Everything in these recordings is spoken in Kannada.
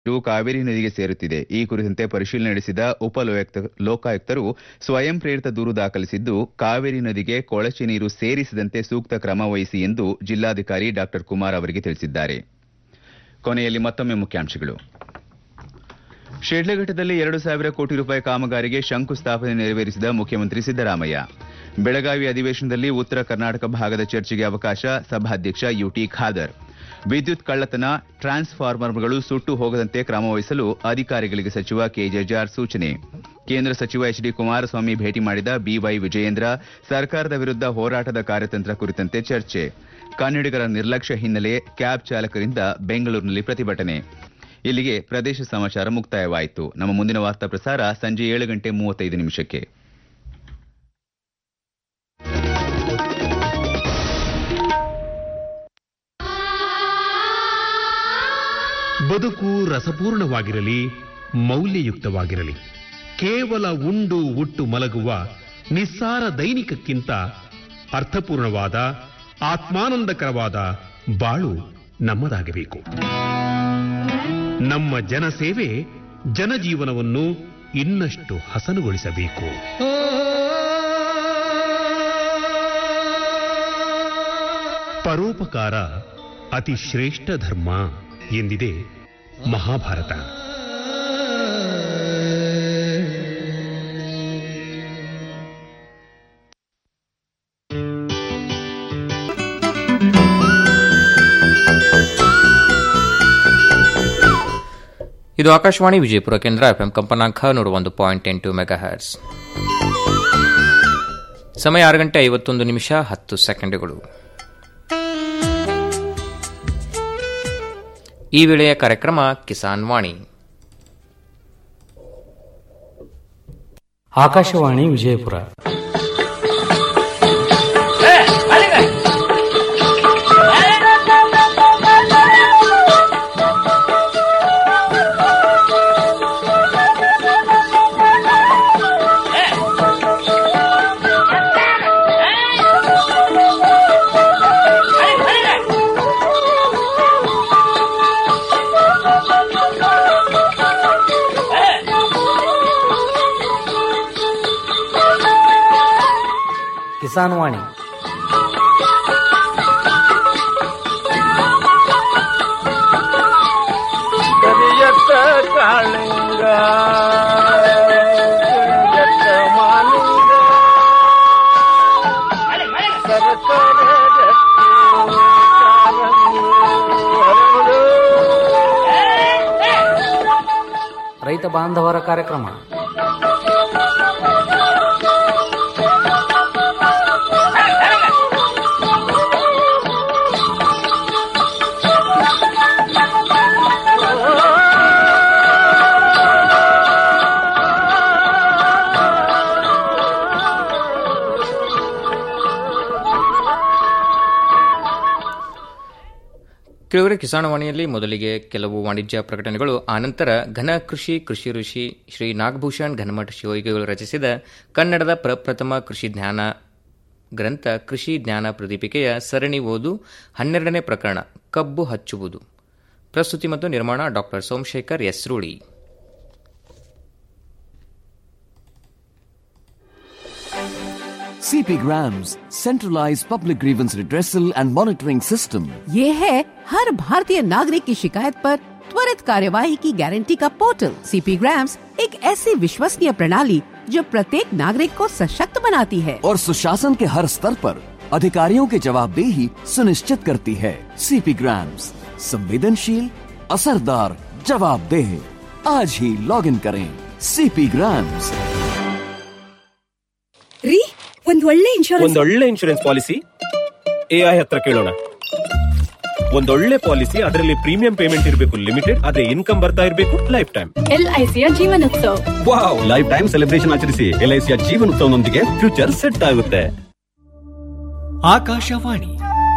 ನೀರು ಕಾವೇರಿ ನದಿಗೆ ಸೇರುತ್ತಿದೆ ಈ ಕುರಿತಂತೆ ಪರಿಶೀಲನೆ ನಡೆಸಿದ ಉಪ ಲೋಕಾಯುಕ್ತರು ಸ್ವಯಂ ಪ್ರೇರಿತ ದೂರು ದಾಖಲಿಸಿದ್ದು ಕಾವೇರಿ ನದಿಗೆ ಕೊಳಚೆ ನೀರು ಸೇರಿಸದಂತೆ ಸೂಕ್ತ ಕ್ರಮ ವಹಿಸಿ ಎಂದು ಜಿಲ್ಲಾಧಿಕಾರಿ ಡಾ ಕುಮಾರ್ ಅವರಿಗೆ ತಿಳಿಸಿದ್ದಾರೆ ಕೊನೆಯಲ್ಲಿ ಮತ್ತೊಮ್ಮೆ ಮುಖ್ಯಾಂಶಗಳು ಶಿಡ್ಲಘಟ್ಟದಲ್ಲಿ ಎರಡು ಸಾವಿರ ಕೋಟಿ ರೂಪಾಯಿ ಕಾಮಗಾರಿಗೆ ಶಂಕುಸ್ಥಾಪನೆ ನೆರವೇರಿಸಿದ ಮುಖ್ಯಮಂತ್ರಿ ಸಿದ್ದರಾಮಯ್ಯ ಬೆಳಗಾವಿ ಅಧಿವೇಶನದಲ್ಲಿ ಉತ್ತರ ಕರ್ನಾಟಕ ಭಾಗದ ಚರ್ಚೆಗೆ ಅವಕಾಶ ಸಭಾಧ್ಯಕ್ಷ ಯುಟಿ ಖಾದರ್ ವಿದ್ಯುತ್ ಕಳ್ಳತನ ಟ್ರಾನ್ಸ್ಫಾರ್ಮರ್ಗಳು ಸುಟ್ಟು ಹೋಗದಂತೆ ಕ್ರಮ ವಹಿಸಲು ಅಧಿಕಾರಿಗಳಿಗೆ ಸಚಿವ ಕೆಜೆ ಜಾರ್ಜ್ ಸೂಚನೆ ಕೇಂದ್ರ ಸಚಿವ ಎಚ್ ಡಿ ಕುಮಾರಸ್ವಾಮಿ ಭೇಟಿ ಮಾಡಿದ ಬಿವೈ ವಿಜಯೇಂದ್ರ ಸರ್ಕಾರದ ವಿರುದ್ಧ ಹೋರಾಟದ ಕಾರ್ಯತಂತ್ರ ಕುರಿತಂತೆ ಚರ್ಚೆ ಕನ್ನಡಿಗರ ನಿರ್ಲಕ್ಷ್ಯ ಹಿನ್ನೆಲೆ ಕ್ಯಾಬ್ ಚಾಲಕರಿಂದ ಬೆಂಗಳೂರಿನಲ್ಲಿ ಪ್ರತಿಭಟನೆ ಇಲ್ಲಿಗೆ ಪ್ರದೇಶ ಸಮಾಚಾರ ಮುಕ್ತಾಯವಾಯಿತು ನಮ್ಮ ಮುಂದಿನ ವಾರ್ತಾ ಪ್ರಸಾರ ಸಂಜೆ ಏಳು ಗಂಟೆ ಮೂವತ್ತೈದು ನಿಮಿಷಕ್ಕೆ ಬದುಕು ರಸಪೂರ್ಣವಾಗಿರಲಿ ಮೌಲ್ಯಯುಕ್ತವಾಗಿರಲಿ ಕೇವಲ ಉಂಡು ಉಟ್ಟು ಮಲಗುವ ನಿಸ್ಸಾರ ದೈನಿಕಕ್ಕಿಂತ ಅರ್ಥಪೂರ್ಣವಾದ ಆತ್ಮಾನಂದಕರವಾದ ಬಾಳು ನಮ್ಮದಾಗಬೇಕು ನಮ್ಮ ಜನಸೇವೆ ಜನಜೀವನವನ್ನು ಇನ್ನಷ್ಟು ಹಸನುಗೊಳಿಸಬೇಕು ಪರೋಪಕಾರ ಅತಿ ಶ್ರೇಷ್ಠ ಧರ್ಮ ಎಂದಿದೆ ಮಹಾಭಾರತ ಇದು ಆಕಾಶವಾಣಿ ವಿಜಯಪುರ ಕೇಂದ್ರ ಎಫ್ಎಂ ಕಂಪನಾಂಕ ನೂರ ಒಂದು ಪಾಯಿಂಟ್ ಎಂಟು ಮೆಗಾ ಹರ್ಸ್ ಸಮಯ ಆರು ಗಂಟೆ ಐವತ್ತೊಂದು ನಿಮಿಷ ಹತ್ತು ಸೆಕೆಂಡುಗಳು ಈ ವೇಳೆಯ ಕಾರ್ಯಕ್ರಮ ಕಿಸಾನ್ ವಾಣಿ ಆಕಾಶವಾಣಿ ವಿಜಯಪುರ ಕಿಸಾನ್ ವಾಣಿ ಕರಿಯತ್ತ ಕಾಳಿಂಗ ಕರಿಯತ್ತ ಮಾನಿಂಗ ಸರಕಾರ ರೈತ ಬಾಂಧವರ ಕಾರ್ಯಕ್ರಮ ಕೆಲವರೆ ಕಿಸಾನವಾಣಿಯಲ್ಲಿ ಮೊದಲಿಗೆ ಕೆಲವು ವಾಣಿಜ್ಯ ಪ್ರಕಟಣೆಗಳು ಆನಂತರ ಘನ ಕೃಷಿ ಕೃಷಿ ಋಷಿ ಶ್ರೀ ನಾಗಭೂಷಣ್ ಘನಮಠ ಶಿವಯೋಗಿಗಳು ರಚಿಸಿದ ಕನ್ನಡದ ಪ್ರಪ್ರಥಮ ಕೃಷಿ ಜ್ಞಾನ ಗ್ರಂಥ ಕೃಷಿ ಜ್ಞಾನ ಪ್ರದೀಪಿಕೆಯ ಸರಣಿ ಓದು ಹನ್ನೆರಡನೇ ಪ್ರಕರಣ ಕಬ್ಬು ಹಚ್ಚುವುದು ಪ್ರಸ್ತುತಿ ಮತ್ತು ನಿರ್ಮಾಣ ಡಾಕ್ಟರ್ ಸೋಮಶೇಖರ್ ಯಸ್ರೂಳಿ CP Grams, centralized public grievance redressal and monitoring system. ये है हर भारतीय नागरिक की शिकायत पर त्वरित कार्यवाही की गारंटी का पोर्टल सीपी ग्राम्स एक ऐसी विश्वसनीय प्रणाली जो प्रत्येक नागरिक को सशक्त बनाती है और सुशासन के हर स्तर पर अधिकारियों की जवाबदेही सुनिश्चित करती है सीपी ग्राम्स संवेदनशील असरदार जवाबदेह आज ही लॉग इन करें सीपी ग्राम्स ರೀ ಒಂದ್ ಒಳ್ಳೆ ಇನ್ಶೂರೆನ್ಸ್ ಒಂದೊಳ್ಳೆ ಇನ್ಶೂರೆನ್ಸ್ ಪಾಲಿಸಿ ಎಐ ಹತ್ರ ಕೇಳೋಣ ಒಂದೊಳ್ಳೆ ಪಾಲಿಸಿ ಅದರಲ್ಲಿ ಪ್ರೀಮಿಯಂ ಪೇಮೆಂಟ್ ಇರಬೇಕು ಲಿಮಿಟೆಡ್ ಅದೇ ಇನ್ಕಮ್ ಬರ್ತಾ ಇರಬೇಕು ಲೈಫ್ ಟೈಮ್ ಎಲ್ಐಸಿಯ ಜೀವನೋತ್ಸವ ವಾವ್ ಲೈಫ್ ಟೈಮ್ ಸೆಲೆಬ್ರೇಷನ್ ಆಚರಿಸಿ ಎಲ್ಐಸಿಯ ಜೀವನೋತ್ಸವನೊಂದಿಗೆ ಫ್ಯೂಚರ್ ಸೆಟ್ ಆಗುತ್ತೆ ಆಕಾಶವಾಣಿ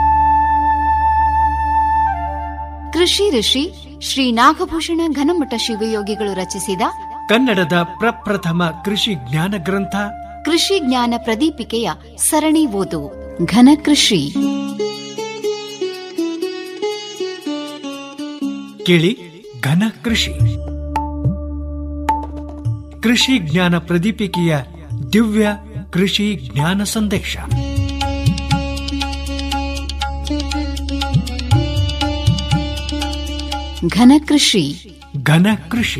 ಕೃಷಿ ಋಷಿ ಶ್ರೀ ನಾಗಭೂಷಣ ಘನಮಠ ಶಿವಯೋಗಿಗಳು ರಚಿಸಿದ ಕನ್ನಡದ ಪ್ರಪ್ರಥಮ ಕೃಷಿ ಜ್ಞಾನ ಗ್ರಂಥ ಕೃಷಿ ಜ್ಞಾನ ಪ್ರದೀಪಿಕೆಯ ಸರಣಿ ಓದು ಘನ ಕೃಷಿ ಕೇಳಿ ಘನ ಕೃಷಿ ಕೃಷಿ ಜ್ಞಾನ ಪ್ರದೀಪಿಕೆಯ ದಿವ್ಯ ಕೃಷಿ ಜ್ಞಾನ ಸಂದೇಶ ಘನ ಕೃಷಿ ಘನ ಕೃಷಿ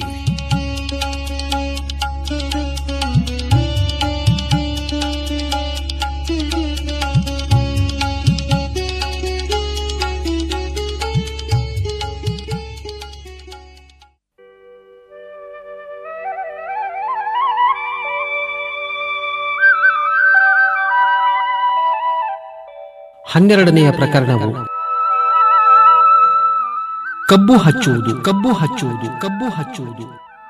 ಹನ್ನೆರಡನೆಯ ಪ್ರಕರಣವು ಕಬ್ಬು ಹಚ್ಚುವುದು ಕಬ್ಬು ಹಚ್ಚುವುದು ಕಬ್ಬು ಹಚ್ಚುವುದು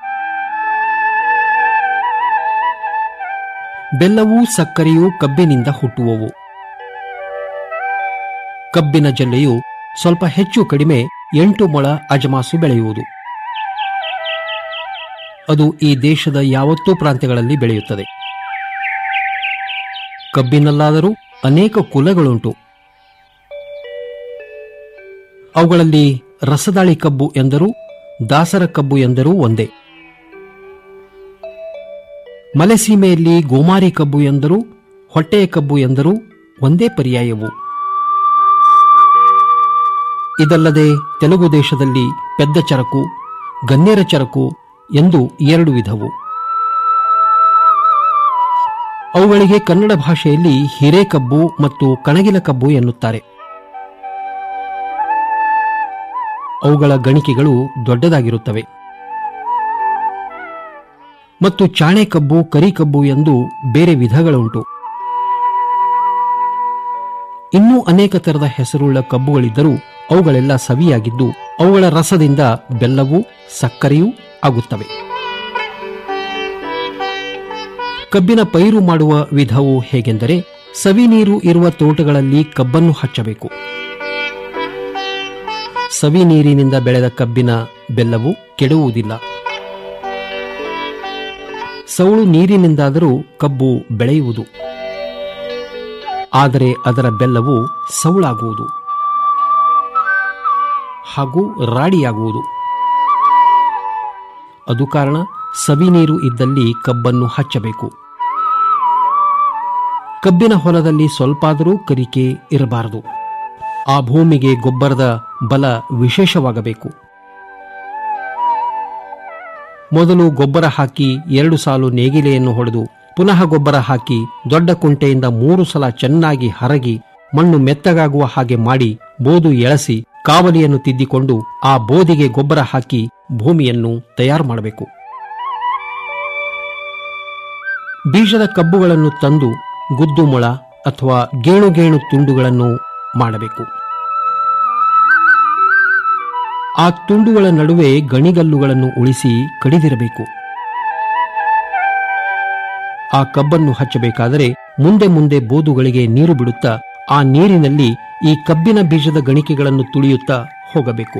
ಬೆಲ್ಲವೂ ಸಕ್ಕರೆಯೂ ಕಬ್ಬಿನಿಂದ ಹುಟ್ಟುವವು ಕಬ್ಬಿನ ಜಲ್ಲೆಯು ಸ್ವಲ್ಪ ಹೆಚ್ಚು ಕಡಿಮೆ ಎಂಟು ಮೊಳ ಅಜಮಾಸು ಬೆಳೆಯುವುದು ಅದು ಈ ದೇಶದ ಯಾವತ್ತೂ ಪ್ರಾಂತ್ಯಗಳಲ್ಲಿ ಬೆಳೆಯುತ್ತದೆ ಕಬ್ಬಿನಲ್ಲಾದರೂ ಅನೇಕ ಕುಲಗಳುಂಟು ಅವುಗಳಲ್ಲಿ ರಸದಾಳಿ ಕಬ್ಬು ಎಂದರೂ ದಾಸರ ಕಬ್ಬು ಎಂದರೂ ಒಂದೇ ಮಲೆಸೀಮೆಯಲ್ಲಿ ಗೋಮಾರಿ ಕಬ್ಬು ಎಂದರೂ ಹೊಟ್ಟೆಯ ಕಬ್ಬು ಎಂದರೂ ಒಂದೇ ಪರ್ಯಾಯವು ಇದಲ್ಲದೆ ತೆಲುಗು ದೇಶದಲ್ಲಿ ಪೆದ್ದ ಚರಕು ಗನ್ನೇರ ಚರಕು ಎಂದು ಎರಡು ವಿಧವು ಅವುಗಳಿಗೆ ಕನ್ನಡ ಭಾಷೆಯಲ್ಲಿ ಹಿರೇಕಬ್ಬು ಮತ್ತು ಕಣಗಿಲ ಕಬ್ಬು ಎನ್ನುತ್ತಾರೆ ಅವುಗಳ ಗಣಿಕೆಗಳು ದೊಡ್ಡದಾಗಿರುತ್ತವೆ ಮತ್ತು ಚಾಣೆ ಕಬ್ಬು ಕರಿ ಕಬ್ಬು ಎಂದು ಬೇರೆ ವಿಧಗಳುಂಟು ಇನ್ನೂ ಅನೇಕ ತರದ ಹೆಸರುಳ್ಳ ಕಬ್ಬುಗಳಿದ್ದರೂ ಅವುಗಳೆಲ್ಲ ಸವಿಯಾಗಿದ್ದು ಅವುಗಳ ರಸದಿಂದ ಬೆಲ್ಲವೂ ಸಕ್ಕರೆಯೂ ಆಗುತ್ತವೆ ಕಬ್ಬಿನ ಪೈರು ಮಾಡುವ ವಿಧವು ಹೇಗೆಂದರೆ ಸವಿ ನೀರು ಇರುವ ತೋಟಗಳಲ್ಲಿ ಕಬ್ಬನ್ನು ಹಚ್ಚಬೇಕು ಸವಿ ನೀರಿನಿಂದ ಬೆಳೆದ ಕಬ್ಬಿನ ಬೆಲ್ಲವು ಕೆಡುವುದಿಲ್ಲ ಸೌಳು ನೀರಿನಿಂದಾದರೂ ಕಬ್ಬು ಬೆಳೆಯುವುದು ಆದರೆ ಅದರ ಬೆಲ್ಲವು ಸೌಳಾಗುವುದು ಹಾಗೂ ರಾಡಿಯಾಗುವುದು ಅದು ಕಾರಣ ಸವಿ ನೀರು ಇದ್ದಲ್ಲಿ ಕಬ್ಬನ್ನು ಹಚ್ಚಬೇಕು ಕಬ್ಬಿನ ಹೊಲದಲ್ಲಿ ಸ್ವಲ್ಪಾದರೂ ಕರಿಕೆ ಇರಬಾರದು ಆ ಭೂಮಿಗೆ ಗೊಬ್ಬರದ ಬಲ ವಿಶೇಷವಾಗಬೇಕು ಮೊದಲು ಗೊಬ್ಬರ ಹಾಕಿ ಎರಡು ಸಾಲು ನೇಗಿಲೆಯನ್ನು ಹೊಡೆದು ಪುನಃ ಗೊಬ್ಬರ ಹಾಕಿ ದೊಡ್ಡ ಕುಂಟೆಯಿಂದ ಮೂರು ಸಲ ಚೆನ್ನಾಗಿ ಹರಗಿ ಮಣ್ಣು ಮೆತ್ತಗಾಗುವ ಹಾಗೆ ಮಾಡಿ ಬೋದು ಎಳಸಿ ಕಾವಲಿಯನ್ನು ತಿದ್ದಿಕೊಂಡು ಆ ಬೋದಿಗೆ ಗೊಬ್ಬರ ಹಾಕಿ ಭೂಮಿಯನ್ನು ತಯಾರು ಮಾಡಬೇಕು ಬೀಜದ ಕಬ್ಬುಗಳನ್ನು ತಂದು ಗುದ್ದು ಮೊಳ ಅಥವಾ ಗೇಣು ಗೇಣು ತುಂಡುಗಳನ್ನು ಮಾಡಬೇಕು ಆ ತುಂಡುಗಳ ನಡುವೆ ಗಣಿಗಲ್ಲುಗಳನ್ನು ಉಳಿಸಿ ಕಡಿದಿರಬೇಕು ಆ ಕಬ್ಬನ್ನು ಹಚ್ಚಬೇಕಾದರೆ ಮುಂದೆ ಮುಂದೆ ಬೋದುಗಳಿಗೆ ನೀರು ಬಿಡುತ್ತಾ ಆ ನೀರಿನಲ್ಲಿ ಈ ಕಬ್ಬಿನ ಬೀಜದ ಗಣಿಕೆಗಳನ್ನು ತುಳಿಯುತ್ತಾ ಹೋಗಬೇಕು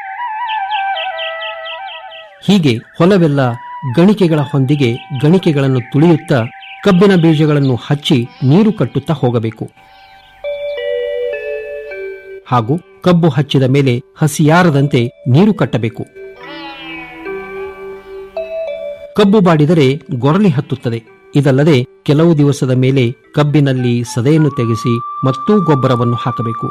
ಹೀಗೆ ಹೊಲವೆಲ್ಲ ಗಣಿಕೆಗಳ ಹೊಂದಿಗೆ ಗಣಿಕೆಗಳನ್ನು ತುಳಿಯುತ್ತಾ ಕಬ್ಬಿನ ಬೀಜಗಳನ್ನು ಹಚ್ಚಿ ನೀರು ಕಟ್ಟುತ್ತಾ ಹೋಗಬೇಕು ಹಾಗೂ ಕಬ್ಬು ಹಚ್ಚಿದ ಮೇಲೆ ಹಸಿಯಾರದಂತೆ ನೀರು ಕಟ್ಟಬೇಕು ಕಬ್ಬು ಬಾಡಿದರೆ ಗೊರಲಿ ಹತ್ತುತ್ತದೆ ಇದಲ್ಲದೆ ಕೆಲವು ದಿವಸದ ಮೇಲೆ ಕಬ್ಬಿನಲ್ಲಿ ಸದೆಯನ್ನು ತೆಗೆಸಿ ಮತ್ತೂ ಗೊಬ್ಬರವನ್ನು ಹಾಕಬೇಕು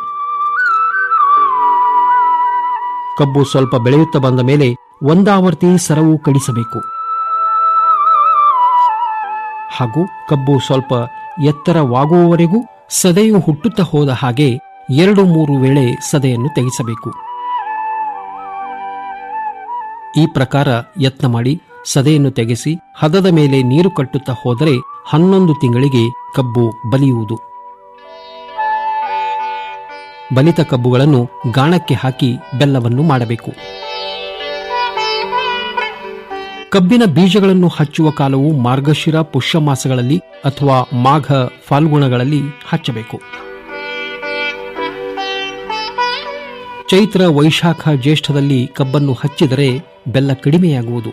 ಕಬ್ಬು ಸ್ವಲ್ಪ ಬೆಳೆಯುತ್ತಾ ಬಂದ ಮೇಲೆ ಒಂದಾವರ್ತಿ ಸರವು ಕಡಿಸಬೇಕು ಹಾಗೂ ಕಬ್ಬು ಸ್ವಲ್ಪ ಎತ್ತರವಾಗುವವರೆಗೂ ಸದೆಯು ಹುಟ್ಟುತ್ತಾ ಹೋದ ಹಾಗೆ ಎರಡು ಮೂರು ವೇಳೆ ಸದೆಯನ್ನು ತೆಗೆಸಬೇಕು ಈ ಪ್ರಕಾರ ಯತ್ನ ಮಾಡಿ ಸದೆಯನ್ನು ತೆಗೆಸಿ ಹದದ ಮೇಲೆ ನೀರು ಕಟ್ಟುತ್ತಾ ಹೋದರೆ ಹನ್ನೊಂದು ತಿಂಗಳಿಗೆ ಕಬ್ಬು ಬಲಿಯುವುದು ಬಲಿತ ಕಬ್ಬುಗಳನ್ನು ಗಾಣಕ್ಕೆ ಹಾಕಿ ಬೆಲ್ಲವನ್ನು ಮಾಡಬೇಕು ಕಬ್ಬಿನ ಬೀಜಗಳನ್ನು ಹಚ್ಚುವ ಕಾಲವು ಮಾರ್ಗಶಿರ ಪುಷ್ಯ ಮಾಸಗಳಲ್ಲಿ ಅಥವಾ ಮಾಘ ಫಾಲ್ಗುಣಗಳಲ್ಲಿ ಹಚ್ಚಬೇಕು ಚೈತ್ರ ವೈಶಾಖ ಜ್ಯೇಷ್ಠದಲ್ಲಿ ಕಬ್ಬನ್ನು ಹಚ್ಚಿದರೆ ಬೆಲ್ಲ ಕಡಿಮೆಯಾಗುವುದು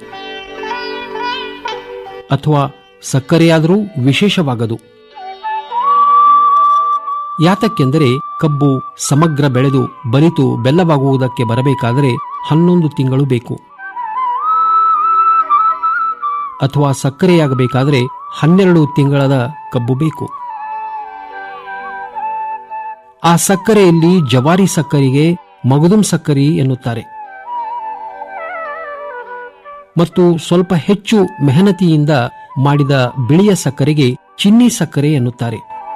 ಅಥವಾ ಸಕ್ಕರೆಯಾದರೂ ವಿಶೇಷವಾಗದು ಯಾತಕ್ಕೆಂದರೆ ಕಬ್ಬು ಸಮಗ್ರ ಬೆಳೆದು ಬಲಿತು ಬೆಲ್ಲವಾಗುವುದಕ್ಕೆ ಬರಬೇಕಾದರೆ ಹನ್ನೊಂದು ತಿಂಗಳು ಬೇಕು ಅಥವಾ ಸಕ್ಕರೆಯಾಗಬೇಕಾದರೆ ಹನ್ನೆರಡು ತಿಂಗಳದ ಕಬ್ಬು ಬೇಕು ಆ ಸಕ್ಕರೆಯಲ್ಲಿ ಜವಾರಿ ಸಕ್ಕರೆಗೆ ಮಗುದುಂ ಸಕ್ಕರೆ ಎನ್ನುತ್ತಾರೆ ಮತ್ತು ಸ್ವಲ್ಪ ಹೆಚ್ಚು ಮೆಹನತಿಯಿಂದ ಮಾಡಿದ ಬಿಳಿಯ ಸಕ್ಕರೆಗೆ ಚಿನ್ನಿ ಸಕ್ಕರೆ ಎನ್ನುತ್ತಾರೆ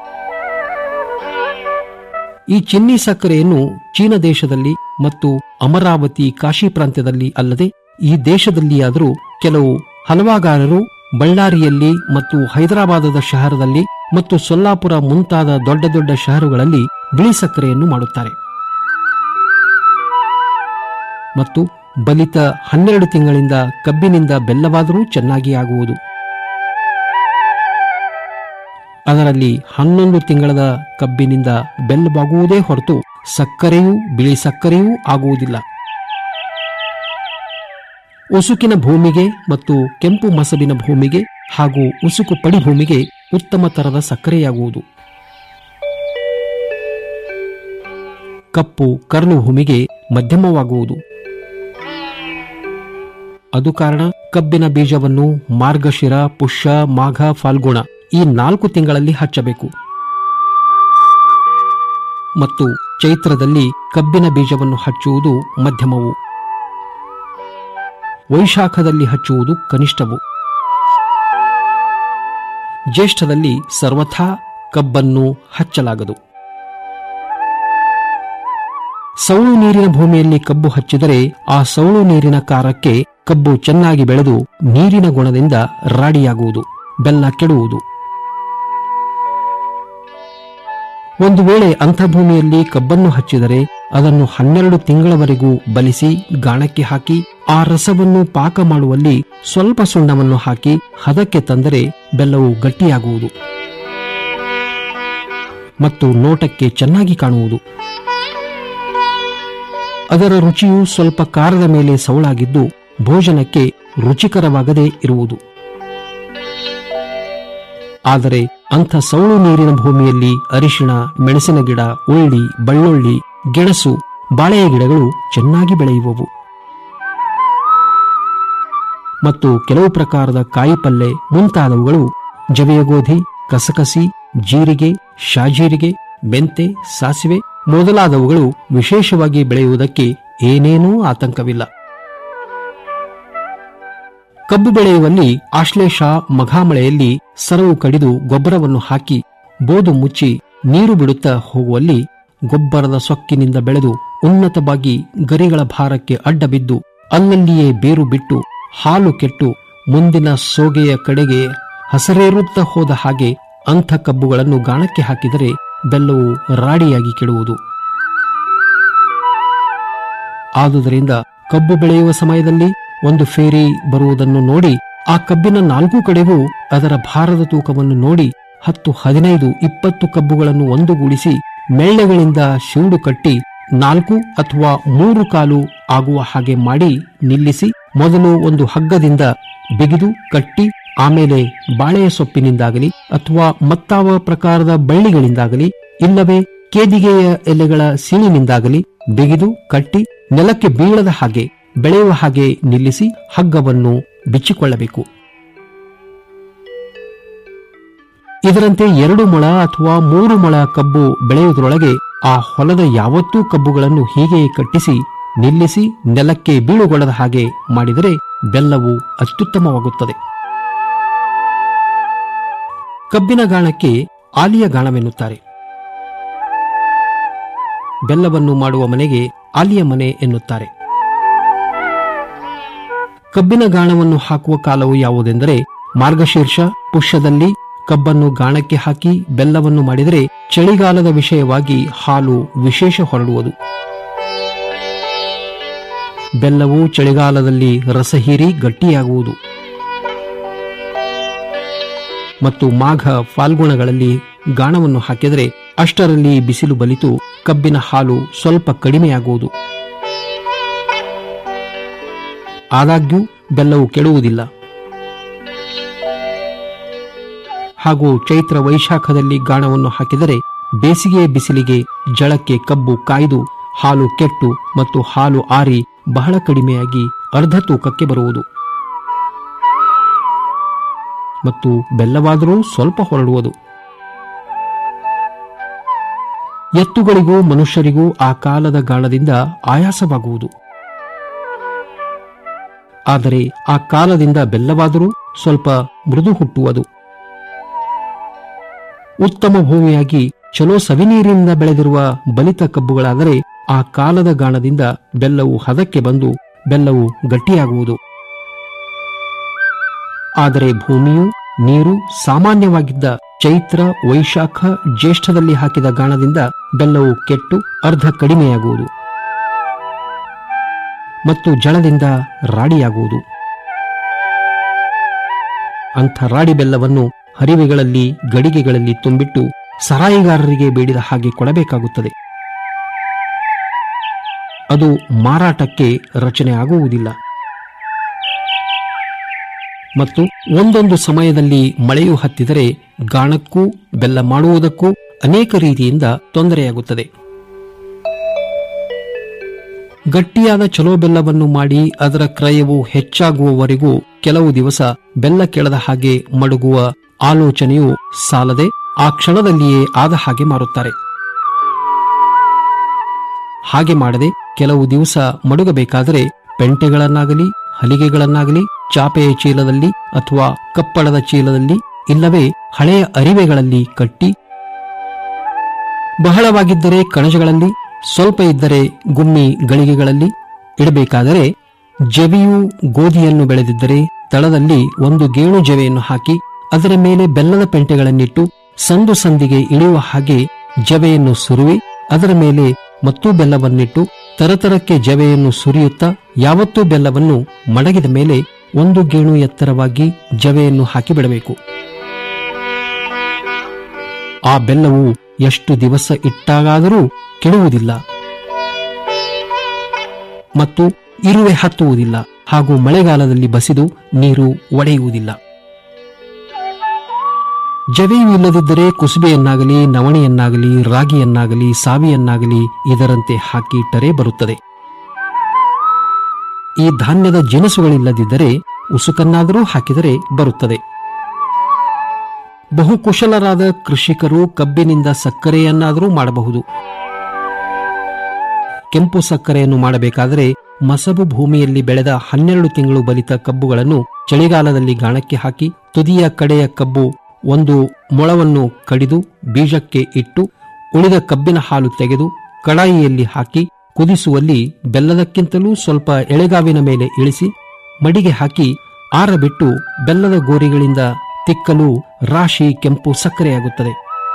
ಈ ಚಿನ್ನಿ ಸಕ್ಕರೆಯನ್ನು ಚೀನಾ ದೇಶದಲ್ಲಿ ಮತ್ತು ಅಮರಾವತಿ ಕಾಶಿ ಪ್ರಾಂತ್ಯದಲ್ಲಿ ಅಲ್ಲದೆ ಈ ದೇಶದಲ್ಲಿಯಾದರೂ ಕೆಲವು ಹಲವಾಗಾರರು ಬಳ್ಳಾರಿಯಲ್ಲಿ ಮತ್ತು ಹೈದರಾಬಾದದ ಶಹರದಲ್ಲಿ ಮತ್ತು ಸೊಲ್ಲಾಪುರ ಮುಂತಾದ ದೊಡ್ಡ ದೊಡ್ಡ ಶಹರುಗಳಲ್ಲಿ ಬಿಳಿ ಸಕ್ಕರೆಯನ್ನು ಮಾಡುತ್ತಾರೆ ಮತ್ತು ಬಲಿತ ಹನ್ನೆರಡು ತಿಂಗಳಿಂದ ಕಬ್ಬಿನಿಂದ ಬೆಲ್ಲವಾದರೂ ಚೆನ್ನಾಗಿ ಆಗುವುದು ಅದರಲ್ಲಿ ಹನ್ನೊಂದು ತಿಂಗಳದ ಕಬ್ಬಿನಿಂದ ಬೆಲ್ಲವಾಗುವುದೇ ಹೊರತು ಸಕ್ಕರೆಯೂ ಬಿಳಿ ಸಕ್ಕರೆಯೂ ಆಗುವುದಿಲ್ಲ ಉಸುಕಿನ ಭೂಮಿಗೆ ಮತ್ತು ಕೆಂಪು ಮಸಬಿನ ಭೂಮಿಗೆ ಹಾಗೂ ಉಸುಕು ಪಡಿ ಭೂಮಿಗೆ ಉತ್ತಮ ತರದ ಸಕ್ಕರೆಯಾಗುವುದು ಕಪ್ಪು ಕರ್ಲು ಭೂಮಿಗೆ ಮಧ್ಯಮವಾಗುವುದು ಅದು ಕಾರಣ ಕಬ್ಬಿನ ಬೀಜವನ್ನು ಮಾರ್ಗಶಿರ ಪುಷ್ಯ ಮಾಘ ಫಾಲ್ಗುಣ ಈ ನಾಲ್ಕು ತಿಂಗಳಲ್ಲಿ ಹಚ್ಚಬೇಕು ಮತ್ತು ಚೈತ್ರದಲ್ಲಿ ಕಬ್ಬಿನ ಬೀಜವನ್ನು ಹಚ್ಚುವುದು ಮಧ್ಯಮವು ವೈಶಾಖದಲ್ಲಿ ಹಚ್ಚುವುದು ಕನಿಷ್ಠವು ಜ್ಯೇಷ್ಠದಲ್ಲಿ ಸರ್ವಥಾ ಕಬ್ಬನ್ನು ಹಚ್ಚಲಾಗದು ಸೌಳು ನೀರಿನ ಭೂಮಿಯಲ್ಲಿ ಕಬ್ಬು ಹಚ್ಚಿದರೆ ಆ ಸೌಳು ನೀರಿನ ಕಾರಕ್ಕೆ ಕಬ್ಬು ಚೆನ್ನಾಗಿ ಬೆಳೆದು ನೀರಿನ ಗುಣದಿಂದ ರಾಡಿಯಾಗುವುದು ಬೆಲ್ಲ ಕೆಡುವುದು ಒಂದು ವೇಳೆ ಅಂಥ ಭೂಮಿಯಲ್ಲಿ ಕಬ್ಬನ್ನು ಹಚ್ಚಿದರೆ ಅದನ್ನು ಹನ್ನೆರಡು ತಿಂಗಳವರೆಗೂ ಬಲಿಸಿ ಗಾಣಕ್ಕೆ ಹಾಕಿ ಆ ರಸವನ್ನು ಪಾಕ ಮಾಡುವಲ್ಲಿ ಸ್ವಲ್ಪ ಸುಣ್ಣವನ್ನು ಹಾಕಿ ಹದಕ್ಕೆ ತಂದರೆ ಬೆಲ್ಲವು ಗಟ್ಟಿಯಾಗುವುದು ಮತ್ತು ನೋಟಕ್ಕೆ ಚೆನ್ನಾಗಿ ಕಾಣುವುದು ಅದರ ರುಚಿಯು ಸ್ವಲ್ಪ ಖಾರದ ಮೇಲೆ ಸವಳಾಗಿದ್ದು ಭೋಜನಕ್ಕೆ ರುಚಿಕರವಾಗದೇ ಇರುವುದು ಆದರೆ ಅಂಥ ಸೌಳು ನೀರಿನ ಭೂಮಿಯಲ್ಲಿ ಅರಿಶಿಣ ಮೆಣಸಿನ ಗಿಡ ಉಳ್ಳಿ ಬಳ್ಳುಳ್ಳಿ ಗೆಣಸು ಬಾಳೆಯ ಗಿಡಗಳು ಚೆನ್ನಾಗಿ ಬೆಳೆಯುವವು ಮತ್ತು ಕೆಲವು ಪ್ರಕಾರದ ಕಾಯಿಪಲ್ಲೆ ಮುಂತಾದವುಗಳು ಜವೆಯ ಗೋಧಿ ಕಸಕಸಿ ಜೀರಿಗೆ ಶಾಜೀರಿಗೆ ಮೆಂತೆ ಸಾಸಿವೆ ಮೊದಲಾದವುಗಳು ವಿಶೇಷವಾಗಿ ಬೆಳೆಯುವುದಕ್ಕೆ ಏನೇನೂ ಆತಂಕವಿಲ್ಲ ಕಬ್ಬು ಬೆಳೆಯುವಲ್ಲಿ ಆಶ್ಲೇಷ ಮಘಾಮಳೆಯಲ್ಲಿ ಸರವು ಕಡಿದು ಗೊಬ್ಬರವನ್ನು ಹಾಕಿ ಬೋದು ಮುಚ್ಚಿ ನೀರು ಬಿಡುತ್ತಾ ಹೋಗುವಲ್ಲಿ ಗೊಬ್ಬರದ ಸೊಕ್ಕಿನಿಂದ ಬೆಳೆದು ಉನ್ನತವಾಗಿ ಗರಿಗಳ ಭಾರಕ್ಕೆ ಅಡ್ಡ ಬಿದ್ದು ಅಲ್ಲಲ್ಲಿಯೇ ಬೇರು ಬಿಟ್ಟು ಹಾಲು ಕೆಟ್ಟು ಮುಂದಿನ ಸೋಗೆಯ ಕಡೆಗೆ ಹಸರೇರುತ್ತಾ ಹೋದ ಹಾಗೆ ಅಂಥ ಕಬ್ಬುಗಳನ್ನು ಗಾಣಕ್ಕೆ ಹಾಕಿದರೆ ಬೆಲ್ಲವು ರಾಡಿಯಾಗಿ ಕೆಡುವುದು ಆದುದರಿಂದ ಕಬ್ಬು ಬೆಳೆಯುವ ಸಮಯದಲ್ಲಿ ಒಂದು ಫೇರಿ ಬರುವುದನ್ನು ನೋಡಿ ಆ ಕಬ್ಬಿನ ನಾಲ್ಕು ಕಡೆಗೂ ಅದರ ಭಾರದ ತೂಕವನ್ನು ನೋಡಿ ಹತ್ತು ಹದಿನೈದು ಇಪ್ಪತ್ತು ಕಬ್ಬುಗಳನ್ನು ಒಂದುಗೂಡಿಸಿ ಮೆಳ್ಳೆಗಳಿಂದ ಶಿವುಡು ಕಟ್ಟಿ ನಾಲ್ಕು ಅಥವಾ ಮೂರು ಕಾಲು ಆಗುವ ಹಾಗೆ ಮಾಡಿ ನಿಲ್ಲಿಸಿ ಮೊದಲು ಒಂದು ಹಗ್ಗದಿಂದ ಬಿಗಿದು ಕಟ್ಟಿ ಆಮೇಲೆ ಬಾಳೆಯ ಸೊಪ್ಪಿನಿಂದಾಗಲಿ ಅಥವಾ ಮತ್ತಾವ ಪ್ರಕಾರದ ಬಳ್ಳಿಗಳಿಂದಾಗಲಿ ಇಲ್ಲವೇ ಕೇದಿಗೆಯ ಎಲೆಗಳ ಸೀಳಿನಿಂದಾಗಲಿ ಬಿಗಿದು ಕಟ್ಟಿ ನೆಲಕ್ಕೆ ಬೀಳದ ಹಾಗೆ ಬೆಳೆಯುವ ಹಾಗೆ ನಿಲ್ಲಿಸಿ ಹಗ್ಗವನ್ನು ಬಿಚ್ಚಿಕೊಳ್ಳಬೇಕು ಇದರಂತೆ ಎರಡು ಮೊಳ ಅಥವಾ ಮೂರು ಮೊಳ ಕಬ್ಬು ಬೆಳೆಯುವುದರೊಳಗೆ ಆ ಹೊಲದ ಯಾವತ್ತೂ ಕಬ್ಬುಗಳನ್ನು ಹೀಗೆಯೇ ಕಟ್ಟಿಸಿ ನಿಲ್ಲಿಸಿ ನೆಲಕ್ಕೆ ಬೀಳುಗೊಳ್ಳದ ಹಾಗೆ ಮಾಡಿದರೆ ಬೆಲ್ಲವು ಅತ್ಯುತ್ತಮವಾಗುತ್ತದೆ ಕಬ್ಬಿನ ಗಾಣಕ್ಕೆ ಆಲಿಯ ಗಾಣವೆನ್ನುತ್ತಾರೆ ಬೆಲ್ಲವನ್ನು ಮಾಡುವ ಮನೆಗೆ ಆಲಿಯ ಮನೆ ಎನ್ನುತ್ತಾರೆ ಕಬ್ಬಿನ ಗಾಣವನ್ನು ಹಾಕುವ ಕಾಲವು ಯಾವುದೆಂದರೆ ಮಾರ್ಗಶೀರ್ಷ ಪುಷ್ಯದಲ್ಲಿ ಕಬ್ಬನ್ನು ಗಾಣಕ್ಕೆ ಹಾಕಿ ಬೆಲ್ಲವನ್ನು ಮಾಡಿದರೆ ಚಳಿಗಾಲದ ವಿಷಯವಾಗಿ ಹಾಲು ವಿಶೇಷ ಹೊರಡುವುದು ಬೆಲ್ಲವು ಚಳಿಗಾಲದಲ್ಲಿ ರಸ ಹೀರಿ ಗಟ್ಟಿಯಾಗುವುದು ಮತ್ತು ಮಾಘ ಫಾಲ್ಗುಣಗಳಲ್ಲಿ ಗಾಣವನ್ನು ಹಾಕಿದರೆ ಅಷ್ಟರಲ್ಲಿ ಬಿಸಿಲು ಬಲಿತು ಕಬ್ಬಿನ ಹಾಲು ಸ್ವಲ್ಪ ಕಡಿಮೆಯಾಗುವುದು ಆದಾಗ್ಯೂ ಬೆಲ್ಲವು ಕೆಡುವುದಿಲ್ಲ ಹಾಗೂ ಚೈತ್ರ ವೈಶಾಖದಲ್ಲಿ ಗಾಣವನ್ನು ಹಾಕಿದರೆ ಬೇಸಿಗೆ ಬಿಸಿಲಿಗೆ ಜಳಕ್ಕೆ ಕಬ್ಬು ಕಾಯ್ದು ಹಾಲು ಕೆಟ್ಟು ಮತ್ತು ಹಾಲು ಆರಿ ಬಹಳ ಕಡಿಮೆಯಾಗಿ ಅರ್ಧ ತೂಕಕ್ಕೆ ಬರುವುದು ಮತ್ತು ಬೆಲ್ಲವಾದರೂ ಸ್ವಲ್ಪ ಹೊರಡುವುದು ಎತ್ತುಗಳಿಗೂ ಮನುಷ್ಯರಿಗೂ ಆ ಕಾಲದ ಗಾಳದಿಂದ ಆಯಾಸವಾಗುವುದು ಆದರೆ ಆ ಕಾಲದಿಂದ ಬೆಲ್ಲವಾದರೂ ಸ್ವಲ್ಪ ಮೃದು ಹುಟ್ಟುವುದು ಉತ್ತಮ ಭೂಮಿಯಾಗಿ ಚಲೋ ಸವಿನೀರಿನಿಂದ ಬೆಳೆದಿರುವ ಬಲಿತ ಕಬ್ಬುಗಳಾದರೆ ಆ ಕಾಲದ ಗಾಣದಿಂದ ಬೆಲ್ಲವು ಹದಕ್ಕೆ ಬಂದು ಬೆಲ್ಲವು ಗಟ್ಟಿಯಾಗುವುದು ಆದರೆ ಭೂಮಿಯು ನೀರು ಸಾಮಾನ್ಯವಾಗಿದ್ದ ಚೈತ್ರ ವೈಶಾಖ ಜ್ಯೇಷ್ಠದಲ್ಲಿ ಹಾಕಿದ ಗಾಣದಿಂದ ಬೆಲ್ಲವು ಕೆಟ್ಟು ಅರ್ಧ ಕಡಿಮೆಯಾಗುವುದು ಮತ್ತು ಜಳದಿಂದ ರಾಡಿಯಾಗುವುದು ಅಂಥ ರಾಡಿ ಬೆಲ್ಲವನ್ನು ಹರಿವೆಗಳಲ್ಲಿ ಗಡಿಗೆಗಳಲ್ಲಿ ತುಂಬಿಟ್ಟು ಸರಾಯಿಗಾರರಿಗೆ ಬೇಡಿದ ಹಾಗೆ ಕೊಡಬೇಕಾಗುತ್ತದೆ ಅದು ಮಾರಾಟಕ್ಕೆ ರಚನೆ ಆಗುವುದಿಲ್ಲ ಮತ್ತು ಒಂದೊಂದು ಸಮಯದಲ್ಲಿ ಮಳೆಯು ಹತ್ತಿದರೆ ಗಾಣಕ್ಕೂ ಬೆಲ್ಲ ಮಾಡುವುದಕ್ಕೂ ಅನೇಕ ರೀತಿಯಿಂದ ತೊಂದರೆಯಾಗುತ್ತದೆ ಗಟ್ಟಿಯಾದ ಚಲೋ ಬೆಲ್ಲವನ್ನು ಮಾಡಿ ಅದರ ಕ್ರಯವು ಹೆಚ್ಚಾಗುವವರೆಗೂ ಕೆಲವು ದಿವಸ ಬೆಲ್ಲ ಕೆಳದ ಹಾಗೆ ಮಡಗುವ ಆಲೋಚನೆಯು ಸಾಲದೆ ಆ ಕ್ಷಣದಲ್ಲಿಯೇ ಆದ ಹಾಗೆ ಮಾರುತ್ತಾರೆ ಹಾಗೆ ಮಾಡದೆ ಕೆಲವು ದಿವಸ ಮಡುಗಬೇಕಾದರೆ ಪೆಂಟೆಗಳನ್ನಾಗಲಿ ಹಲಿಗೆಗಳನ್ನಾಗಲಿ ಚಾಪೆಯ ಚೀಲದಲ್ಲಿ ಅಥವಾ ಕಪ್ಪಳದ ಚೀಲದಲ್ಲಿ ಇಲ್ಲವೇ ಹಳೆಯ ಅರಿವೆಗಳಲ್ಲಿ ಕಟ್ಟಿ ಬಹಳವಾಗಿದ್ದರೆ ಕಣಜಗಳಲ್ಲಿ ಸ್ವಲ್ಪ ಇದ್ದರೆ ಗುಮ್ಮಿ ಗಳಿಗೆಗಳಲ್ಲಿ ಇಡಬೇಕಾದರೆ ಜವಿಯು ಗೋಧಿಯನ್ನು ಬೆಳೆದಿದ್ದರೆ ತಳದಲ್ಲಿ ಒಂದು ಗೇಣು ಜವೆಯನ್ನು ಹಾಕಿ ಅದರ ಮೇಲೆ ಬೆಲ್ಲದ ಪೆಂಟೆಗಳನ್ನಿಟ್ಟು ಸಂದು ಸಂದಿಗೆ ಇಳಿಯುವ ಹಾಗೆ ಜವೆಯನ್ನು ಸುರುವಿ ಅದರ ಮೇಲೆ ಮತ್ತೂ ಬೆಲ್ಲವನ್ನಿಟ್ಟು ತರತರಕ್ಕೆ ಜವೆಯನ್ನು ಸುರಿಯುತ್ತಾ ಯಾವತ್ತೂ ಬೆಲ್ಲವನ್ನು ಮಡಗಿದ ಮೇಲೆ ಒಂದು ಗೇಣು ಎತ್ತರವಾಗಿ ಜವೆಯನ್ನು ಹಾಕಿಬಿಡಬೇಕು ಆ ಬೆಲ್ಲವು ಎಷ್ಟು ದಿವಸ ಇಟ್ಟಾಗಾದರೂ ಕೆಡುವುದಿಲ್ಲ ಮತ್ತು ಇರುವೆ ಹತ್ತುವುದಿಲ್ಲ ಹಾಗೂ ಮಳೆಗಾಲದಲ್ಲಿ ಬಸಿದು ನೀರು ಒಡೆಯುವುದಿಲ್ಲ ಜವೆಯು ಇಲ್ಲದಿದ್ದರೆ ಕುಸುಬೆಯನ್ನಾಗಲಿ ನವಣೆಯನ್ನಾಗಲಿ ರಾಗಿಯನ್ನಾಗಲಿ ಸಾವಿಯನ್ನಾಗಲಿ ಇದರಂತೆ ಹಾಕಿ ಇಟ್ಟರೆ ಬರುತ್ತದೆ ಈ ಧಾನ್ಯದ ಜಿನಸುಗಳಿಲ್ಲದಿದ್ದರೆ ಉಸುಕನ್ನಾದರೂ ಹಾಕಿದರೆ ಬರುತ್ತದೆ ಬಹುಕುಶಲರಾದ ಕೃಷಿಕರು ಕಬ್ಬಿನಿಂದ ಸಕ್ಕರೆಯನ್ನಾದರೂ ಮಾಡಬಹುದು ಕೆಂಪು ಸಕ್ಕರೆಯನ್ನು ಮಾಡಬೇಕಾದರೆ ಮಸಬು ಭೂಮಿಯಲ್ಲಿ ಬೆಳೆದ ಹನ್ನೆರಡು ತಿಂಗಳು ಬಲಿತ ಕಬ್ಬುಗಳನ್ನು ಚಳಿಗಾಲದಲ್ಲಿ ಗಾಣಕ್ಕೆ ಹಾಕಿ ತುದಿಯ ಕಡೆಯ ಕಬ್ಬು ಒಂದು ಮೊಳವನ್ನು ಕಡಿದು ಬೀಜಕ್ಕೆ ಇಟ್ಟು ಉಳಿದ ಕಬ್ಬಿನ ಹಾಲು ತೆಗೆದು ಕಡಾಯಿಯಲ್ಲಿ ಹಾಕಿ ಕುದಿಸುವಲ್ಲಿ ಬೆಲ್ಲದಕ್ಕಿಂತಲೂ ಸ್ವಲ್ಪ ಎಳೆಗಾವಿನ ಮೇಲೆ ಇಳಿಸಿ ಮಡಿಗೆ ಹಾಕಿ ಆರಬಿಟ್ಟು ಬೆಲ್ಲದ ಗೋರಿಗಳಿಂದ ತಿಕ್ಕಲು ರಾಶಿ ಕೆಂಪು ಸಕ್ಕರೆಯಾಗುತ್ತದೆ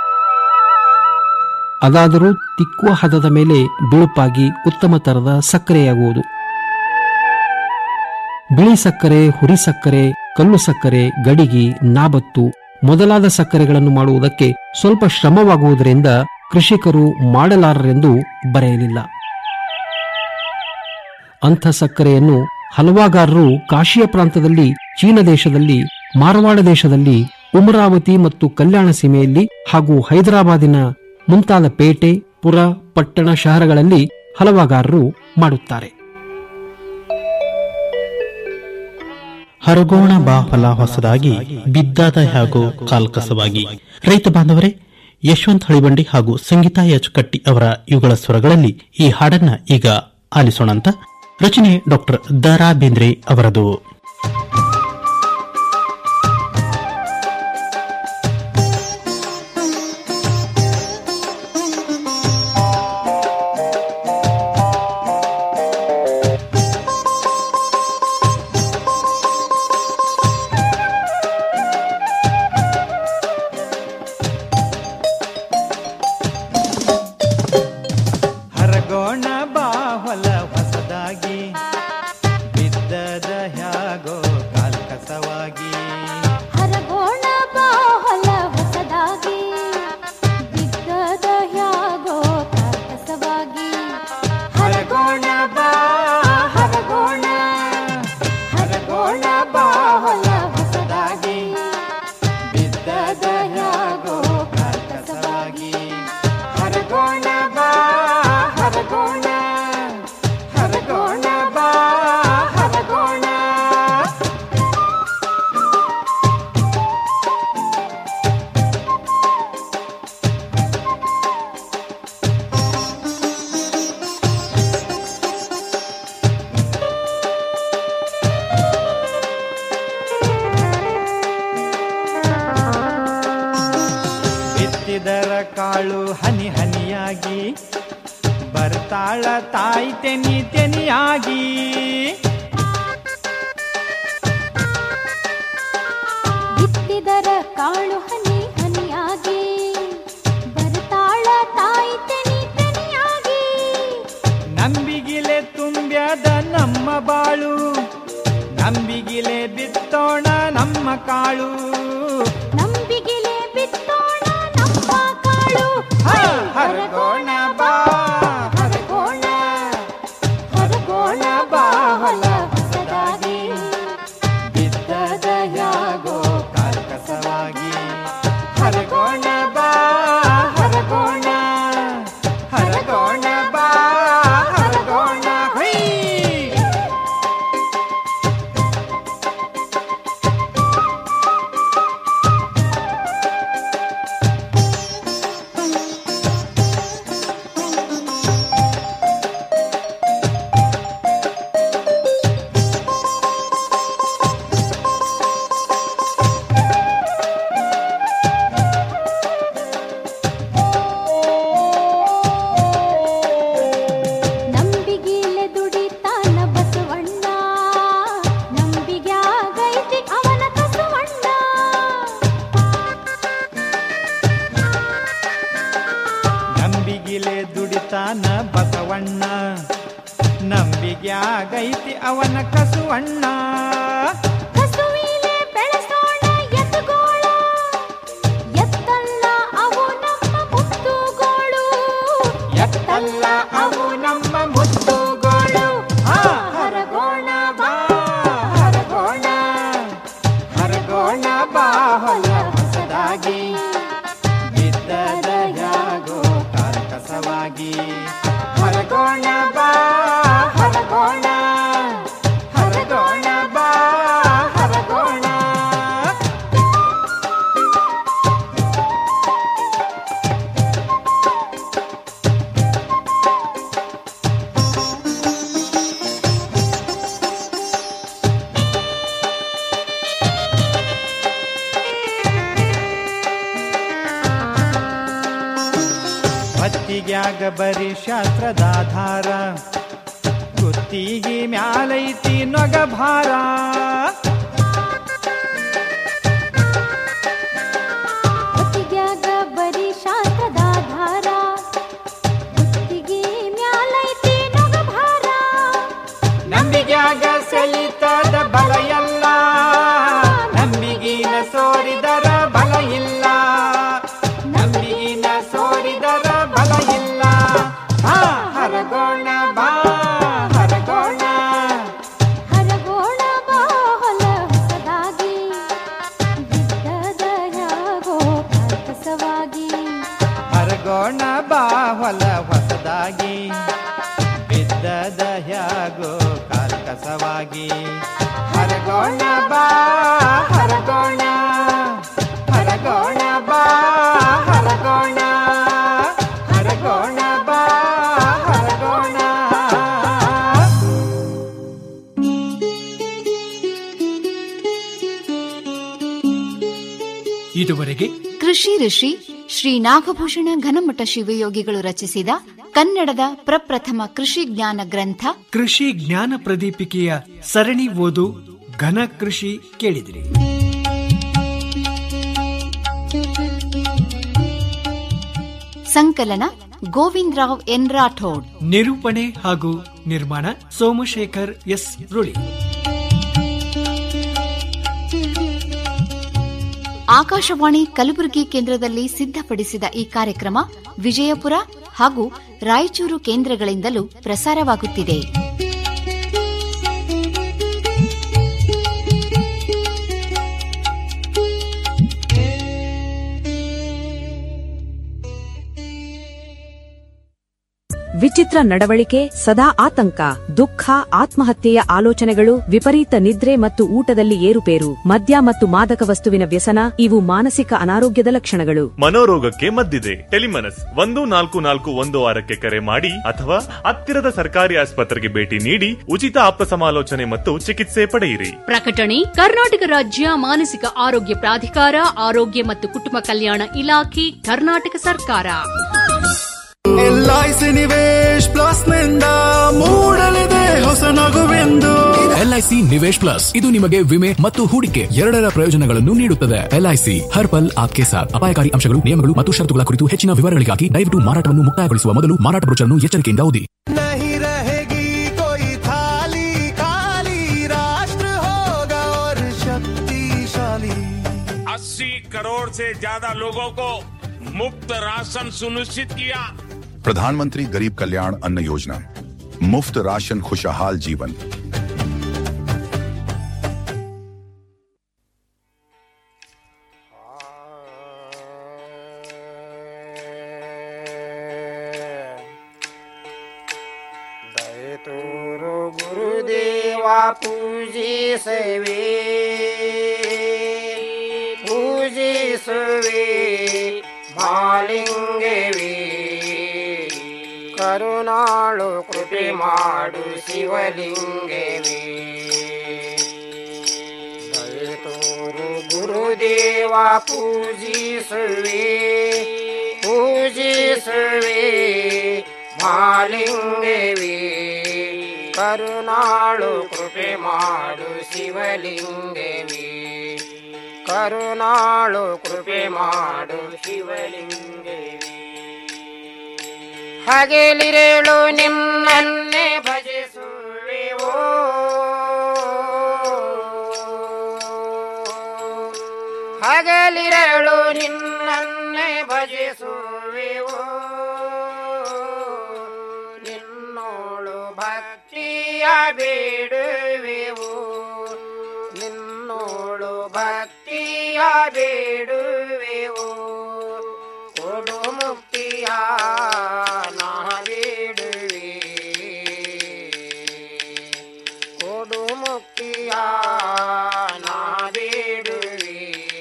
ಅದಾದರೂ ತಿಕ್ಕುವ ಹದದ ಮೇಲೆ ಬಿಳುಪಾಗಿ ಉತ್ತಮ ತರದ ಸಕ್ಕರೆಯಾಗುವುದು ಬಿಳಿ ಸಕ್ಕರೆ ಹುರಿ ಸಕ್ಕರೆ ಕಲ್ಲು ಸಕ್ಕರೆ ಗಡಿಗಿ ನಾಬತ್ತು ಮೊದಲಾದ ಸಕ್ಕರೆಗಳನ್ನು ಮಾಡುವುದಕ್ಕೆ ಸ್ವಲ್ಪ ಶ್ರಮವಾಗುವುದರಿಂದ ಕೃಷಿಕರು ಮಾಡಲಾರರೆಂದು ಬರೆಯಲಿಲ್ಲ ಅಂಥ ಸಕ್ಕರೆಯನ್ನು ಹಲವಾಗಾರರು ಕಾಶಿಯ ಪ್ರಾಂತದಲ್ಲಿ ಚೀನ ದೇಶದಲ್ಲಿ ಮಾರವಾಡ ದೇಶದಲ್ಲಿ ಉಮರಾವತಿ ಮತ್ತು ಕಲ್ಯಾಣ ಸೀಮೆಯಲ್ಲಿ ಹಾಗೂ ಹೈದರಾಬಾದಿನ ಮುಂತಾದ ಪೇಟೆ ಪುರ ಪಟ್ಟಣ ಶಹರಗಳಲ್ಲಿ ಹಲವಾಗಾರರು ಮಾಡುತ್ತಾರೆ ಹರಗೋಣ ಬಾಫಲ ಹೊಸದಾಗಿ ಬಿದ್ದಾದ ಹಾಗೂ ಕಾಲ್ಕಸವಾಗಿ ರೈತ ಬಾಂಧವರೇ ಯಶವಂತ್ ಹಳಿಬಂಡಿ ಹಾಗೂ ಸಂಗೀತಾ ಎಚ್ ಕಟ್ಟಿ ಅವರ ಇವುಗಳ ಸ್ವರಗಳಲ್ಲಿ ಈ ಹಾಡನ್ನ ಈಗ ಆಲಿಸೋಣಂತ ರಚನೆ ಡಾಕ್ಟರ್ ದ ಬೇಂದ್ರೆ ಅವರದು ಹರಗೋಣ ಬಾಹಲ ಹೊಸದಾಗಿ ಬಿದ್ದದ ಹ್ಯಾಗ ಕಾಳು ಹನಿ ಹನಿಯಾಗಿ ಬರ್ತಾಳ ತಾಯಿ ತೆನಿ ತೆನಿಯಾಗಿ ಬಿತ್ತಿದರ ಕಾಳು ಹನಿ ಹನಿಯಾಗಿ ಬರ್ತಾಳ ತಾಯಿ ತೆನಿ ತೆನಿಯಾಗಿ ನಂಬಿಗಿಲೆ ತುಂಬ್ಯದ ನಮ್ಮ ಬಾಳು ನಂಬಿಗಿಲೆ ಬಿತ್ತೋಣ ನಮ್ಮ ಕಾಳು ನಂಬಿಗಿಲೆ ಬಿತ್ತೋಣ ನಮ್ಮ ಕಾಳು ಹರಗೋಣ ಬಾ ಹರಗೋಣ ಹರಗೋಣ ಬಾ ಹೊಲ ಹೊಸದಾಗಿ ಬಿದ್ದದ ಯಾಗೋ ಕಾರ್ಕಸವಾಗಿ ಹರಗೋಣ ಬಾ ಹರಗೋಣ ಹರಗೋಣ ಬಾ ಹರಗೋಣ ಹೊಯ್ ನಂಬಿಗಿಲೆ ದುಡಿತಾನ ಬಸವಣ್ಣ ನಂಬಿಗ್ಯಾಗೈತಿ ಅವನ ಕಸುವಣ್ಣ ನಂಬಿಗಿಲೆ ದುಡಿತಾನ ಬಸವಣ್ಣ ನಂಬಿಗ್ಯಾಗೈತಿ ಅವನ ಕಸುವಣ್ಣ ಕಸುವಿಲೆ ಬೆಳೆಸೋಣ ಎತ್ತುಗೋಳ ಎತ್ತಲ್ಲ ಅವು ನಮ್ಮ ಮುತ್ತುಗೋಳು ಎತ್ತಲ್ಲ ಅವು ನಮ್ಮ ಮುತ್ತುಗೋಳು ಆ, ಹರಗೋಣ ಬಾ ಹರಗೋಣ ಹರಗೋಣ ಬಾ ಹೊಲ ಹೊಸದಾಗಿ ಬಿದ್ದದ ಯಾಗೋ ಕಾರ್ಕಸವಾಗಿ ಹರಗೋಣ ಬಾ ಹರಗೋಣ ಹರಗೋಣ ಬಾ ಹರಗೋಣ ಹೊತ್ತಿಗ್ಯಾಗ ಬರೀ ಶಾಸ್ತ್ರದಾಧಾರ ಕುತ್ತಿಗೆ ಮ್ಯಾಲೈತಿ ನೊಗ ಭಾರ ಹೊತ್ತಿಗ್ಯಾಗ ಬರೀ ಶಾಸ್ತ್ರದ ಧಾರ ಹೊತ್ತಿಗೆ ಮ್ಯಾಲೈತಿ ನೊಗ ಭಾರ ನಂಬಿಗ್ಯಾಗ ಸೆಳಿತದ ಬಲ ಎಲ್ಲ ನಂಬಿಗಿನ ಸೋರಿದರ ಬಲ ಇಲ್ಲ ನಂಬಿಗಿನ ಸೋರಿದರ ಬಲ ಇಲ್ಲ ಹಾ ಹರಗೋಣ ಬಾ ಹರಗೋಣ ಹರಗೋಣ ಬಾ ಹೊಲ ಹೊಸದಾಗಿ ಬಿದ್ದದ ಯಾಗೋ ಕಾರ್ಕಸವಾಗಿ ಹರಗೋಣ ಬಾ ಹೊಲ ಹೊಸದಾಗಿ ಬಿದ್ದದ ಹ್ಯಾಗೋ ಕಾರ್ಕಸವಾಗಿ ಹರಗೋಣ ಬಾ ಹರಗೋಣ ಹರಗೋಣ ಬಾ ಹರಗೋಣ ಹರಗೋಣ ಬಾ ಹರಗೋಣ ಇದುವರೆಗೆ ಕೃಷಿ ಋಷಿ ಶ್ರೀ ನಾಗಭೂಷಣ ಘನಮಠ ಶಿವಯೋಗಿಗಳು ರಚಿಸಿದ ಕನ್ನಡದ ಪ್ರಪ್ರಥಮ ಕೃಷಿ ಜ್ಞಾನ ಗ್ರಂಥ ಕೃಷಿ ಜ್ಞಾನ ಪ್ರದೀಪಿಕೆಯ ಸರಣಿ ಓದು ಘನ ಕೃಷಿ ಕೇಳಿದಿರಿ ಸಂಕಲನ ಗೋವಿಂದರಾವ್ ಎನ್ ರಾಠೋಡ್ ನಿರೂಪಣೆ ಹಾಗೂ ನಿರ್ಮಾಣ ಸೋಮಶೇಖರ್ ಎಸ್ ರುಳಿ ಆಕಾಶವಾಣಿ ಕಲಬುರಗಿ ಕೇಂದ್ರದಲ್ಲಿ ಸಿದ್ಧಪಡಿಸಿದ ಈ ಕಾರ್ಯಕ್ರಮ ವಿಜಯಪುರ ಹಾಗೂ ರಾಯಚೂರು ಕೇಂದ್ರಗಳಿಂದಲೂ ಪ್ರಸಾರವಾಗುತ್ತಿದೆ ವಿಟಮಿನ್ ವಿಚಿತ್ರ ನಡವಳಿಕೆ ಸದಾ ಆತಂಕ ದುಃಖ ಆತ್ಮಹತ್ಯೆಯ ಆಲೋಚನೆಗಳು ವಿಪರೀತ ನಿದ್ರೆ ಮತ್ತು ಊಟದಲ್ಲಿ ಏರುಪೇರು ಮದ್ಯ ಮತ್ತು ಮಾದಕ ವಸ್ತುವಿನ ವ್ಯಸನ ಇವು ಮಾನಸಿಕ ಅನಾರೋಗ್ಯದ ಲಕ್ಷಣಗಳು ಮನೋರೋಗಕ್ಕೆ ಮದ್ದಿದೆ ಟೆಲಿಮನಸ್ ಒಂದು ನಾಲ್ಕು ನಾಲ್ಕು ಒಂದು ಆರಕ್ಕೆ ಕರೆ ಮಾಡಿ ಅಥವಾ ಹತ್ತಿರದ ಸರ್ಕಾರಿ ಆಸ್ಪತ್ರೆಗೆ ಭೇಟಿ ನೀಡಿ ಉಚಿತ ಆಪ್ತ ಸಮಾಲೋಚನೆ ಮತ್ತು ಚಿಕಿತ್ಸೆ ಪಡೆಯಿರಿ ಪ್ರಕಟಣೆ ಕರ್ನಾಟಕ ರಾಜ್ಯ ಮಾನಸಿಕ ಆರೋಗ್ಯ ಪ್ರಾಧಿಕಾರ ಆರೋಗ್ಯ ಮತ್ತು ಕುಟುಂಬ ಕಲ್ಯಾಣ ಇಲಾಖೆ ಕರ್ನಾಟಕ ಸರ್ಕಾರ ಎಲ್ಐಸಿ ನಿವೇಶ್ ಪ್ಲಸ್ ನಿಂದ ಮೂಡಲಿದೆ ಹೊಸ ನಗುವೆಂದು ಎಲ್ಐಸಿ ನಿವೇಶ್ ಪ್ಲಸ್ ಇದು ನಿಮಗೆ ವಿಮೆ ಮತ್ತು ಹೂಡಿಕೆ ಎರಡರ ಪ್ರಯೋಜನಗಳನ್ನು ನೀಡುತ್ತದೆ ಎಲ್ಐಸಿ ಹರ್ ಪಲ್ ಆಪ್ಕೆ ಸಾಥ್ ಅಪಾಯಕಾರಿ ಅಂಶಗಳು ನಿಯಮಗಳು ಮತ್ತು ಷರತ್ತುಗಳ ಕುರಿತು ಹೆಚ್ಚಿನ ವಿವರಗಳಿಗಾಗಿ ದಯವಿಟ್ಟು ಮಾರಾಟವನ್ನು ಮುಕ್ತಾಯಗೊಳಿಸುವ ಮೊದಲು ಮಾರಾಟ ಬ್ರೋಚರ್ನ್ನು ಎಚ್ಚರಿಕೆಯಿಂದ ಓದಿ नहीं रहेगी कोई थाली खाली राष्ट्र होगा और शक्तिशाली अस्सी करोड़ से ज्यादा लोगों को मुफ्त राशन सुनिश्चित किया प्रधानमंत्री गरीब कल्याण अन्न योजना मुफ्त राशन खुशहाल जीवन ದಯತೋರು ಗುರುದೇವ ಪೂಜಿಸುವೆ ಪೂಜಿಸುವೆ ಮಾಲಿಂಗವೇ ಕರುಣಾಳು ಕೃಪೆ ಮಾಡು ಶಿವಲಿಂಗವೇ ದಯತೋರು ಗುರುದೇವ ಪೂಜಿಸುವೆ ಪೂಜಿಸುವೆ ಮಾಲಿಂಗವೇ ಕರುಣಾಳು ಕೃಪೆ ಮಾಡು ಶಿವಲಿಂಗವೇ ಕರುಣಾಳು ಕೃಪೆ ಮಾಡು ಶಿವಲಿಂಗವೇ ಹಗಲಿರೇಳು ನಿಮ್ಮನ್ನೇ ಭಜಿಸುವೆವೋ ಹಗಲಿರಳು ನಿನ್ನನ್ನೇ ಭಜಿಸುವೆವೋ ನಿನ್ನೋಳು ಭಕ್ತಿಯ ಬೇಡುವೆವು ನಿನ್ನೋಳು ಭಕ್ತಿಯ ಬೇಡುವೆವು ಕೊಡು ಮುಕ್ತಿಯ ನಾ ಬೇಡುವೆ ಕೊಡು ಮುಕ್ತಿಯ ನಾ ಬೇಡುವೆ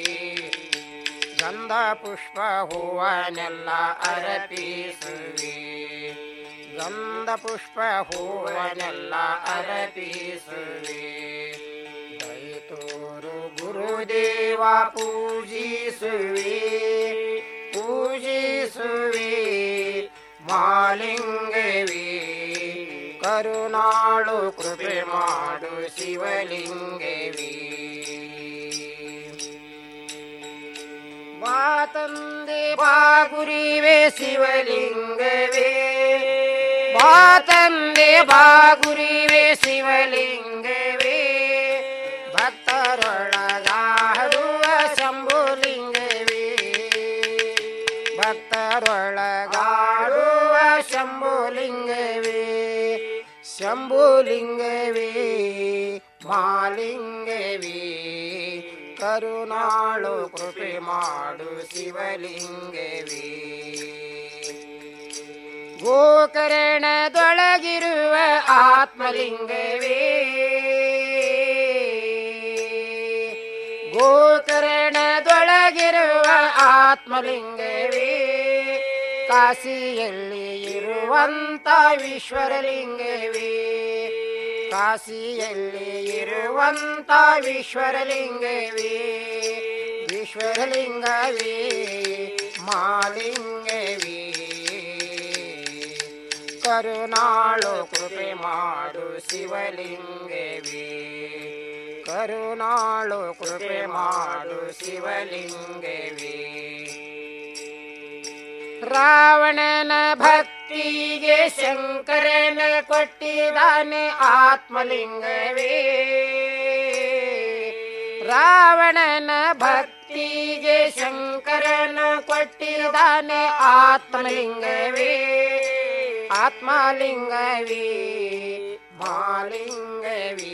ಗಂಧ ಪುಷ್ಪ ಹೂವನೆಲ್ಲ ಅರಪಿಸುವೆ ಗಂಧ ಪುಷ್ಪ ಹೂವನೆಲ್ಲ ಅರಪಿಸುವೆ ದಯತೋರು ಗುರುದೇವ ಪೂಜಿಸುವೆ ಪೂಜಿಸುವೆ ಮಾಲಿಂಗವೇ ಕರುಣಾಳು ಕೃಪೆ ಮಾಡು ಶಿವಲಿಂಗವೇ ಬಾ ತಂದೆ ಬಾ ಗುರಿವೆ ಶಿವಲಿಂಗವೇ ಬಾ ತಂದೆ ಬಾ ಗುರಿವೆ ಶಿವಲಿಂಗವೇ ಭಕ್ತರೊಳಗಾಡುವ ಶಂಭುಲಿಂಗವೇ ಭಕ್ತರೊಳಗಾಡುವ ಶಂಭುಲಿಂಗವೇ ಶಂಭುಲಿಂಗವೇ ಮಾಲಿಂಗವೇ ಕರುಣಾಳು ಕೃಪೆ ಮಾಡು ಶಿವಲಿಂಗವೇ ಗೋಕರ್ಣದೊಳಗಿರುವ ಆತ್ಮಲಿಂಗವೇ ಗೋಕರ್ಣದೊಳಗಿರುವ ಆತ್ಮಲಿಂಗವೇ ಕಾಶಿಯಲ್ಲಿ ಇರುವಂತ ವಿಶ್ವರಲಿಂಗವೇ ಕಾಶಿಯಲ್ಲಿ ಇರುವಂತ ವಿಶ್ವರಲಿಂಗವೇ ವಿಶ್ವರಲಿಂಗವೇ ಮಾಲಿಂಗವೇ ಕರುಣಾಳು ಕೃಪೆ ಮಾಡು ಶಿವಲಿಂಗವೇ ಕರುಣಾಳು ಕೃಪೆ ಮಾಡು ಶಿವಲಿಂಗವೇ ರಾವಣನ ಭಕ್ತಿಗೆ ಶಂಕರನ ಕೊಟ್ಟಿದ್ದಾನೆ ಆತ್ಮಲಿಂಗವೇ ರಾವಣನ ಭಕ್ತಿಗೆ ಶಂಕರನ ಕೊಟ್ಟಿದ್ದಾನೆ ಆತ್ಮಲಿಂಗವೇ ಆತ್ಮಲಿಂಗವೇ ಮಾಲಿಂಗವೇ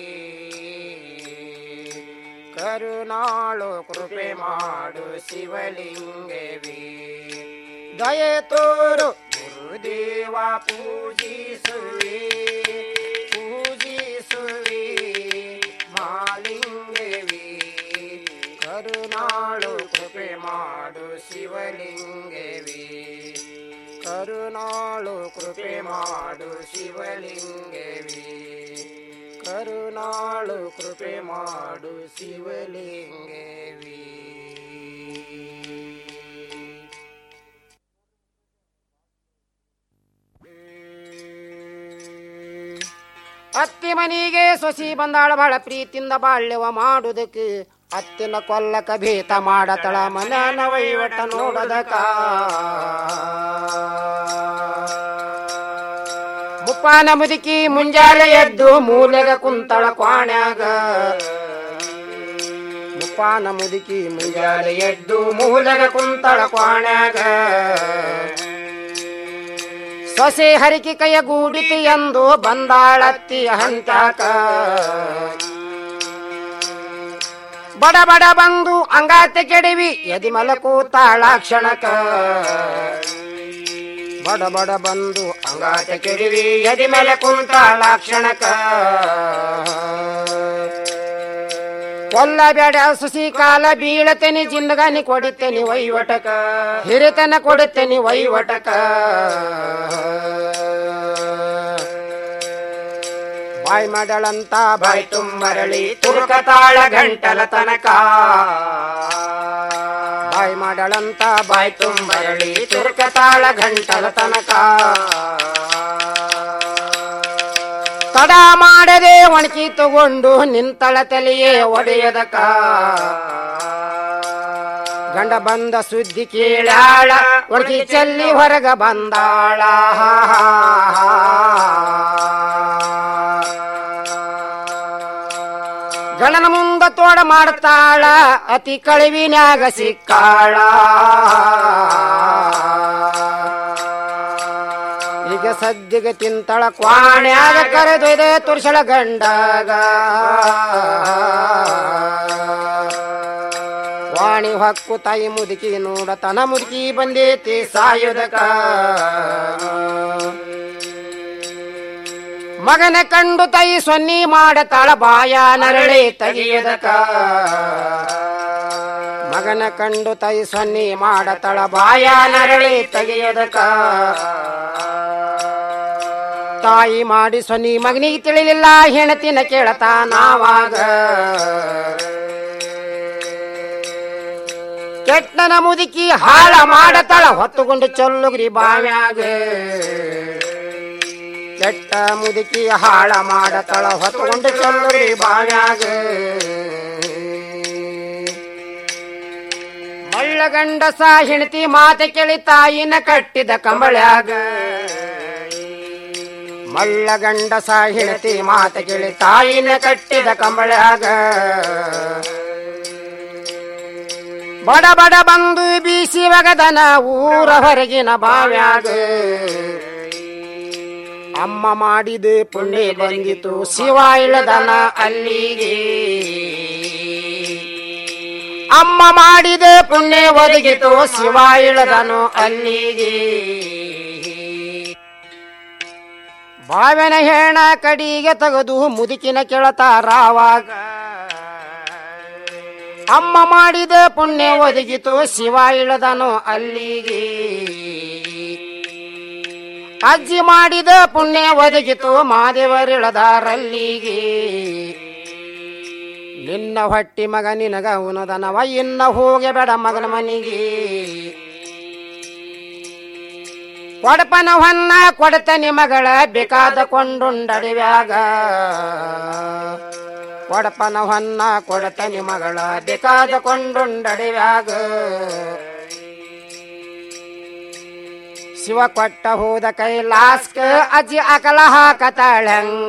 ಕರುಣಾಳು ಕೃಪೆ ಮಾಡು ಶಿವಲಿಂಗವೇ ದಯ ತೋರು ದೇವ ಪೂಜಿಸುವೆ ಪೂಜಿಸುವೆ ಮಾಲಿಂಗವೇ ಕರುನಾಳು ಕೃಪೆ ಮಾಡು ಶಿವಲಿಂಗವೇ ಕರುನಾಳು ಕೃಪೆ ಮಾಡು ಶಿವಲಿಂಗವೇ ಕರುನಾಳು ಕೃಪೆ ಮಾಡು ಶಿವಲಿಂಗವೇ ಅತ್ತಿ ಮನಿಗೆ ಸೊಸಿ ಬಂದಾಳ ಬಹಳ ಪ್ರೀತಿಯಿಂದ ಬಾಳ್ಯವ ಮಾಡುದಕ್ಕೆ ಅತ್ತಿನ ಕೊಲ್ಲಕ ಭೇತ ಮಾಡತಳ ಮನನ ವಹಿವಟ ನೋಡದಕ ಮುಪ್ಪಾನ ಮುದುಕಿ ಮುಂಜಾನೆ ಎದ್ದು ಮೂಲೆಗ ಕುಂತಳ ಕ್ವಾಣ್ಯಾಗ ಮುಪ್ಪಾನ ಮುದುಕಿ ಮುಂಜಾನೆ ಎದ್ದು ಮೂಲೆಗ ಕುಂತಳ ಕ್ವಾಣ್ಯಾಗ ಸೊಸೆ ಹರಿಕೆ ಕೈಯ ಗೂಡಿತಿ ಎಂದು ಬಂದಾಳತ್ತಿ ಹಂತಾಕ ಬಡ ಬಡ ಬಂದು ಅಂಗಾತೆ ಕೆಡವಿ ಎದಿ ಮಲಕೂತಾಳ ಕ್ಷಣಕ ಬಡ ಬಡ ಬಂದು ಅಂಗಾತೆ ಕೆಡವಿ ಎದಿ ಮೇಲೆ ಕುಂತಾಳ ಕ್ಷಣಕ ಕೊಲ್ಲಬೇಡ ಸುಸಿ ಕಾಲ ಬೀಳತೇನೆ ಜಿಂದಗಾನಿ ಕೊಡುತ್ತೇನೆ ವೈವಟಕ ಹಿರಿತನ ಕೊಡುತ್ತೇನೆ ವೈವಟಕ ಬಾಯ್ ಮಾಡಳಂತ ಬಾಯ್ ತುಂಬರಳಿ ತುರುಕತಾಳ ಗಂಟಲ ತನಕ ಬಾಯ್ ಮಾಡಳಂತ ಬಾಯ್ ತುಂಬರಳಿ ತುರುಕತಾಳ ಗಂಟಲ ತನಕ ತಡ ಮಾಡದೆ ಒಣಕಿ ತಗೊಂಡು ನಿಂತಳ ತಲೆಯೇ ಒಡೆಯದಕ ಗಂಡ ಬಂದ ಸುದ್ದಿ ಕೇಳಾಳ ಒಣಕಿ ಚೆಲ್ಲಿ ಹೊರಗ ಬಂದಾಳ ಗಣನ ಮುಂದ ತೋಡ ಮಾಡ್ತಾಳ ಅತಿ ಕಳಿವಿನ್ಯಾಗ ಸಿಕ್ಕಾಳ ಈಗ ಸದ್ಯಗೆ ತಿಂತಳ ಕ್ವಾಣ್ಯಾಗ ಕರೆದೊಯ್ದೆ ತುರ್ಸಳ ಗಂಡಾಗ ವಾಣಿ ಹೊಕ್ಕು ತಾಯಿ ಮುದುಕಿ ನೋಡ ತನ ಮುದುಕಿ ಬಂದೇತಿ ಸಾಯುದಕ ಮಗನ ಕಂಡು ತಾಯಿ ಸೊನ್ನಿ ಮಾಡತಾಳ ಬಾಯ ನರಳಿ ತೆಗೆಯದಕ ಮಗನ ಕಂಡು ತಾಯಿ ಸೊನ್ನಿ ಮಾಡತಾಳ ಬಾಯ ನರಳಿ ತೆಗೆಯದಕ ತಾಯಿ ಮಾಡಿ ಸೊನ್ನಿ ಮಗನಿಗೆ ತಿಳಿಲಿಲ್ಲ ಹೆಣತಿನ ಕೇಳತಾ ನಾವಾಗ ಕೆಟ್ಟನ ಮುದುಕಿ ಹಾಳ ಮಾಡತಾಳ ಹೊತ್ತುಕೊಂಡು ಚೊಲ್ಲುಗ್ರಿ ಬಾವ್ಯಾಗ ಕೆಟ್ಟ ಮುದುಕಿ ಹಾಳ ಮಾಡತಾಳ ಹೊತ್ತುಕೊಂಡು ಚೊಲ್ಲುಗ್ರಿ ಬಾವ್ಯಾಗ ಮಳ್ಳ ಗಂಡಸ ಹೆಣತಿ ಮಾತ ಕೇಳಿ ತಾಯಿನ ಕಟ್ಟಿದ ಕಂಬಳ್ಯಾಗ ಮಳ್ಳ ಗಂಡಸ ಹೆಣತಿ ಮಾತ ಕೇಳಿ ತಾಯಿನ ಕಟ್ಟಿದ ಕಂಬಳ್ಯಾಗ ಬಡ ಬಡ ಬಂದು ಬೀಸಿ ಒಗದನ ಊರ ಹೊರಗಿನ ಬಾವ್ಯಾಗ ಅಮ್ಮ ಮಾಡಿದ ಪುಣ್ಯ ಬಂದಿತು ಶಿವ ಇಳದನ ಅಲ್ಲಿಗೆ ಅಮ್ಮ ಮಾಡಿದ ಪುಣ್ಯ ಒದಗಿತು ಶಿವ ಇಳದನು ಅಲ್ಲಿಗೆ ಬಾವಿನ ಹೆಣ ಕಡಿಗೆ ತೆಗೆದು ಮುದುಕಿನ ಕೆಳತಾರಾವಾಗ ಅಮ್ಮ ಮಾಡಿದ ಪುಣ್ಯ ಒದಗಿತು ಶಿವ ಇಳದನು ಅಲ್ಲಿಗೆ ಅಜ್ಜಿ ಮಾಡಿದ ಪುಣ್ಯ ಒದಗಿತು ಮಾದೇವರಿಳದಾರಲ್ಲಿಗೆ ನಿನ್ನ ಹೊಟ್ಟಿ ಮಗ ನಿನಗ ಉನದನವ ಇನ್ನ ಹೋಗೆ ಬೇಡ ಮಗನ ಮನಿಗೆ ಕೊಡಪನ ಹೊನ್ನ ಕೊಡತನಿ ಮಗಳ ಬೇಕಾದ ಕೊಂಡುಂಡಡಿವ್ಯಾಗ ಕೊಡಪನ ಹೊನ್ನ ಕೊಡತನಿ ಮಗಳ ಬೇಕಾದ ಕೊಂಡುಂಡಡಿವ್ಯಾಗ ಶಿವ ಕೊಟ್ಟ ಹೋದ ಕೈಲಾಸ್ಕ ಅಜ್ಜಿ ಅಕಲ ಹಾಕತಾಳಂಗ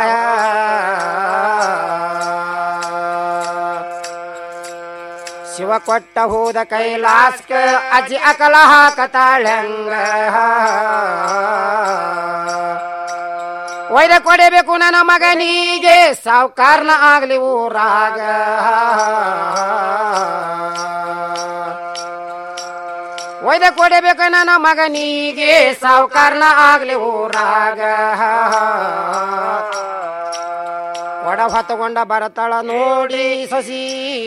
ಶಿವ ಕೊಟ್ಟ ಹೋದ ಕೈಲಾಸ್ಕ ಅಜ್ಜಿ ಅಕಲ ಹಾಕತಾಳಂಗ ಒಯ್ದ ಕೊಡಬೇಕು ನನ್ನ ಮಗನಿಗೆ ಸಾವುಕಾರನ ಆಗ್ಲಿ ಊರಾಗ ಒಯ್ದ ಮತ್ತೆ ಕೊಡಬೇಕ ನನ್ನ ಮಗನಿಗೆ ಸಾವುಕಾರನ ಆಗ್ಲಿ ಊರಾಗ ಒಡ ಹೊತ್ತಕೊಂಡ ಬರತಾಳ ನೋಡಿ ಸಸಿ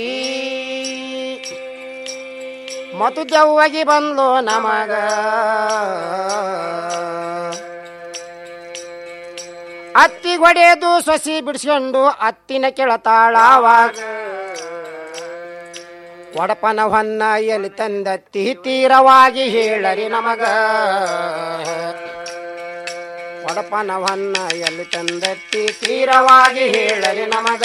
ಮತ್ತು ದೆವ್ವಾಗಿ ಬಂದ್ಲು ನಮಗ ಅತ್ತಿ ಹೊಡೆದು ಸೊಸಿ ಬಿಡಿಸ್ಕೊಂಡು ಅತ್ತಿನ ಕೆಳತಾಳ ಅವಾಗ ಒಡಪನ ಹೊನ್ನ ಎಲ್ಲಿ ತಂದತ್ತಿ ತೀರವಾಗಿ ಹೇಳರಿ ನಮಗ ಒಡಪನ ಹೊನ್ನ ಎಲ್ಲಿ ತಂದತ್ತಿ ತೀರವಾಗಿ ಹೇಳರಿ ನಮಗ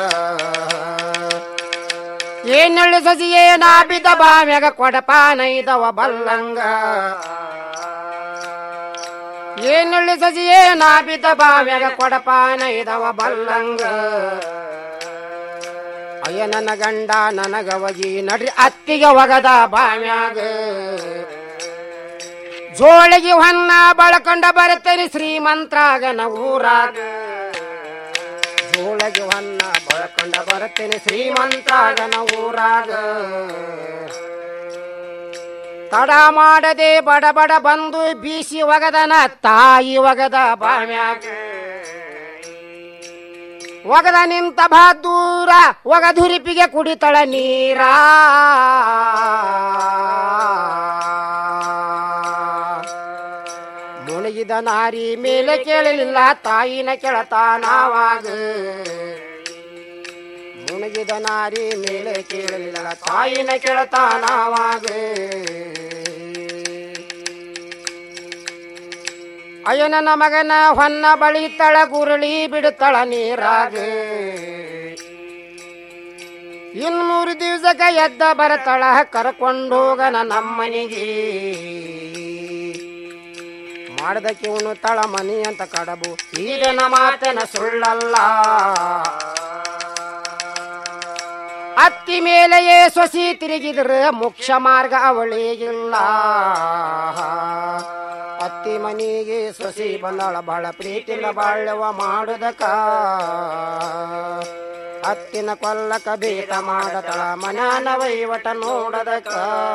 ಏನೆಳ್ಳು ಸಸಿಯೇ ನಾ ಬಿದ್ದ ಬಾವ್ಯಾಗ ಕೊಡಪಾನ ಇದವ ಬಲ್ಲಂಗ ಏನೆಳ್ಳು ಸಸಿಯೇ ನಾ ಬಿದ್ದ ಬಾವ್ಯಾಗ ಕೊಡಪಾನ ಇದವ ಬಲ್ಲಂಗ ಅಯ್ಯ ನನ್ನ ಗಂಡ ನನಗವಗಿ ನಡ್ರಿ ಅತ್ತಿಗೆ ಒಗದ ಬಾವ್ಯಾಗ ಜೋಳಿಗೆ ಹೊನ್ನ ಬಳಕೊಂಡ ಬರ್ತೇನೆ ಶ್ರೀಮಂತ್ರಾಗನ ಊರಾಗ ಜೋಳಿಗೆ ಹೊನ್ನ ಬಳಕೊಂಡ ಬರ್ತೇನೆ ಶ್ರೀಮಂತ್ರಾಗನ ಊರಾಗ ತಡ ಮಾಡದೆ ಬಡ ಬಡ ಬಂದು ಬೀಸಿ ಒಗದನ ತಾಯಿ ಒಗದ ಬಾವ್ಯಾಗ ಒಗದ ನಿಂತ ಬಹದ್ದೂರ ಒಗದುರಿಪಿಗೆ ಕುಡಿತಳ ನೀರ ಮುಳುಗಿದ ನಾರಿ ಮೇಲೆ ಕೇಳಲಿಲ್ಲ ತಾಯಿನ ಕೆಳತಾನಾವಾಗ ಮುಳುಗಿದ ನಾರಿ ಮೇಲೆ ಕೇಳಲಿಲ್ಲ ತಾಯಿನ ಕೆಳತಾನಾವಾಗ ಅಯ್ಯ ನನ್ನ ಮಗನ ಹೊನ್ನ ಬಳಿತಳ ಗುರುಳಿ ಬಿಡುತ್ತಳ ನೀರಾಗ ಇನ್ ಮೂರು ದಿವಸಕ್ಕ ಎದ್ದ ಬರತಳ ಕರ್ಕೊಂಡೋಗನ ನಮ್ಮನಿಗೆ ಮಾಡದಕ್ಕೆ ಉಣು ತಳ ಮನಿ ಅಂತ ಕಡಬು ಈಗನ ಮಾತನ ಸುಳ್ಳಲ್ಲ ಅತ್ತಿ ಮೇಲೆಯೇ ಸೊಸಿ ತಿರುಗಿದ್ರೆ ಮುಖ್ಯ ಮಾರ್ಗ ಅವಳಿಗಿಲ್ಲ ಅತ್ತಿ ಮನಿಗೆ ಸೊಸಿ ಬಂದಳ ಬಹಳ ಪ್ರೀತಿನ ಬಾಳ್ಯವ ಮಾಡುದಕ ಅತ್ತಿನ ಕೊಲ್ಲಕ ಬೇಟ ಮಾಡತಳ ಮನಾನ ವೈವಟ ನೋಡದಕ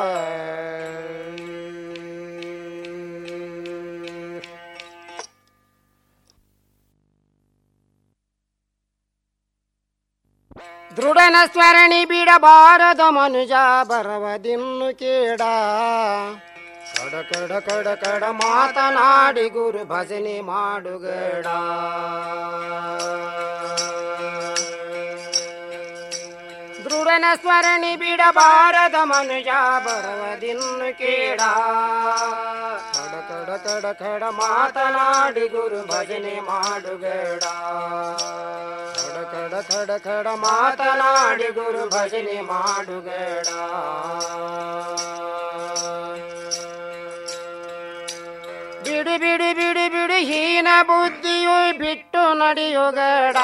ದೃಢನ ಸ್ವರಣಿ ಬಿಡಬಾರದ ಮನುಜ ಬರವದಿನ್ನು ಕೇಡ ಕಡ ಕಡ ಕಡ ಕಡ ಮಾತನಾಡಿ ಗುರು ಭಜನೆ ಮಾಡುಗಡ ದೃಢನ ಸ್ವರಣಿ ಬಿಡಬಾರದ ಮನುಜ ಬರವದಿನ್ನು ಕೇಡ ಕಡ ಕಡ ಕಡ ಕಡ ಮಾತನಾಡಿ ಗುರು ಭಜನೆ ಮಾಡುಗಡ ಕಡ ಕಡ ಕಡ ಕಡ ಮಾತನಾಡಿ ಗುರು ಭಜನೆ ಮಾಡುಗಡ ಬಿಡು ಬಿಡು ಬಿಡು ಬಿಡು ಹೀನ ಬುದ್ಧಿಯು ಬಿಟ್ಟು ನಡೆಯುಗಡ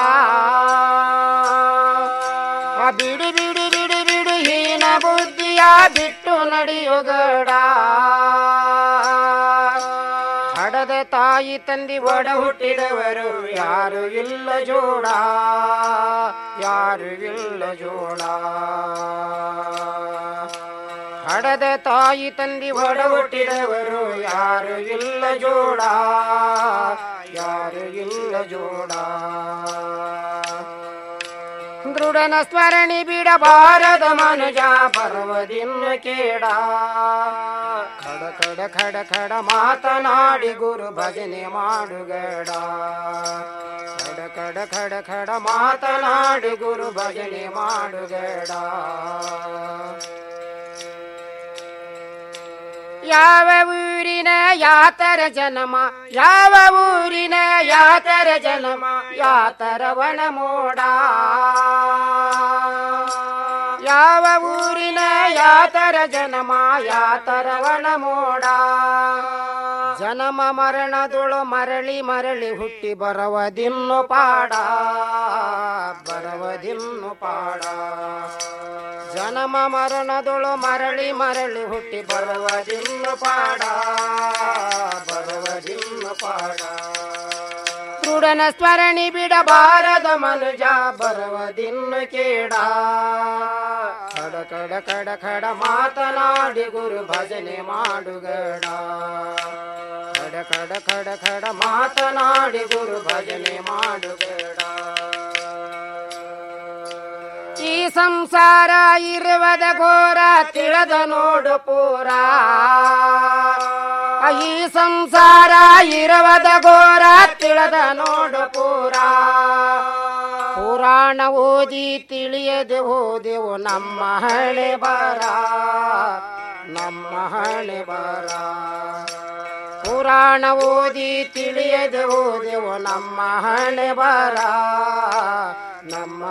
ಆ ಬಿಡು ಬಿಡು ಬಿಡು ಬಿಡು ಹೀನ ಬುದ್ಧಿಯ ಬಿಟ್ಟು ನಡೆಯುಗಡ ಹಡದ ತಾಯಿ ತಂದಿ ಒಡ ಹುಟ್ಟಿದವರು ಯಾರು ಇಲ್ಲ ಜೋಡ ಯಾರು ಇಲ್ಲ ಜೋಡ ಹಡದ ತಾಯಿ ತಂದಿ ಒಡ ಹುಟ್ಟಿದವರು ಯಾರು ಇಲ್ಲ ಜೋಡ ಯಾರು ಇಲ್ಲ ಜೋಡ ದೃಢನ ಸ್ಮರಣಿ ಬಿಡಬಾರದ ಮನುಜ ಪರ್ವದಿನ್ನು ಕೇಡ ಖಡ ಖಡ ಖಡ ಖಡ ಮಾತನಾಡಿ ಗುರು ಭಜನೆ ಮಾಡುಗಡ ಖಡ ಖಡ ಖಡ ಖಡ ಮಾತನಾಡಿ ಗುರು ಭಜನೆ ಮಾಡುಗಡ ಯಾವ ಊರಿನ ಯಾತರ ಜನಮ ಯಾವ ಊರಿನ ಯಾತರ ಜನಮ ಯಾತರ ವನ ಮೋಡ ಯಾವ ಊರಿನ ಯಾತರ ಜನಮ ಯಾತರ ವನ ಮೋಡ ಜನಮ ಮರಣದೊಳು ಮರಳಿ ಮರಳಿ ಹುಟ್ಟಿ ಬರವದಿನ್ನು ಪಾಡ ಬರವದಿನ್ನು ಪಾಡ ಜನಮ ಮರಣದೊಳು ಮರಳಿ ಮರಳಿ ಹುಟ್ಟಿ ಬರುವದಿನ್ನು ಪಾಡ ಬರುವದಿನ್ನು ಪಾಡ ದೃಢನ ಸ್ಮರಣಿ ಬಿಡಬಾರದ ಮನುಜ ಬರುವದಿನ್ನು ಕೇಡ ಖಡ ಕಡ ಕಡ ಕಡ ಮಾತನಾಡಿ ಗುರು ಭಜನೆ ಮಾಡುಗಡ ಕಡ ಕಡ ಕಡ ಕಡ ಮಾತನಾಡಿ ಗುರು ಭಜನೆ ಮಾಡುಗಡ ಈ ಸಂಸಾರ ಇರುವದ ಘೋರ ತಿಳಿದ ನೋಡು ಪೂರ ಈ ಸಂಸಾರ ಇರುವದ ಘೋರ ತಿಳಿದ ನೋಡು ಪೂರ ಪುರಾಣ ಓದಿ ತಿಳಿಯದೆ ಹೋದೆವು ನಮ್ಮ ಹಳೆ ಬರ ನಮ್ಮ ಹಳೆ ಬರ ಪುರಾಣ ಓದಿ ತಿಳಿಯದೆ ಹೋದೆವು ನಮ್ಮ ಹಳೆ ಬರ ನಮ್ಮ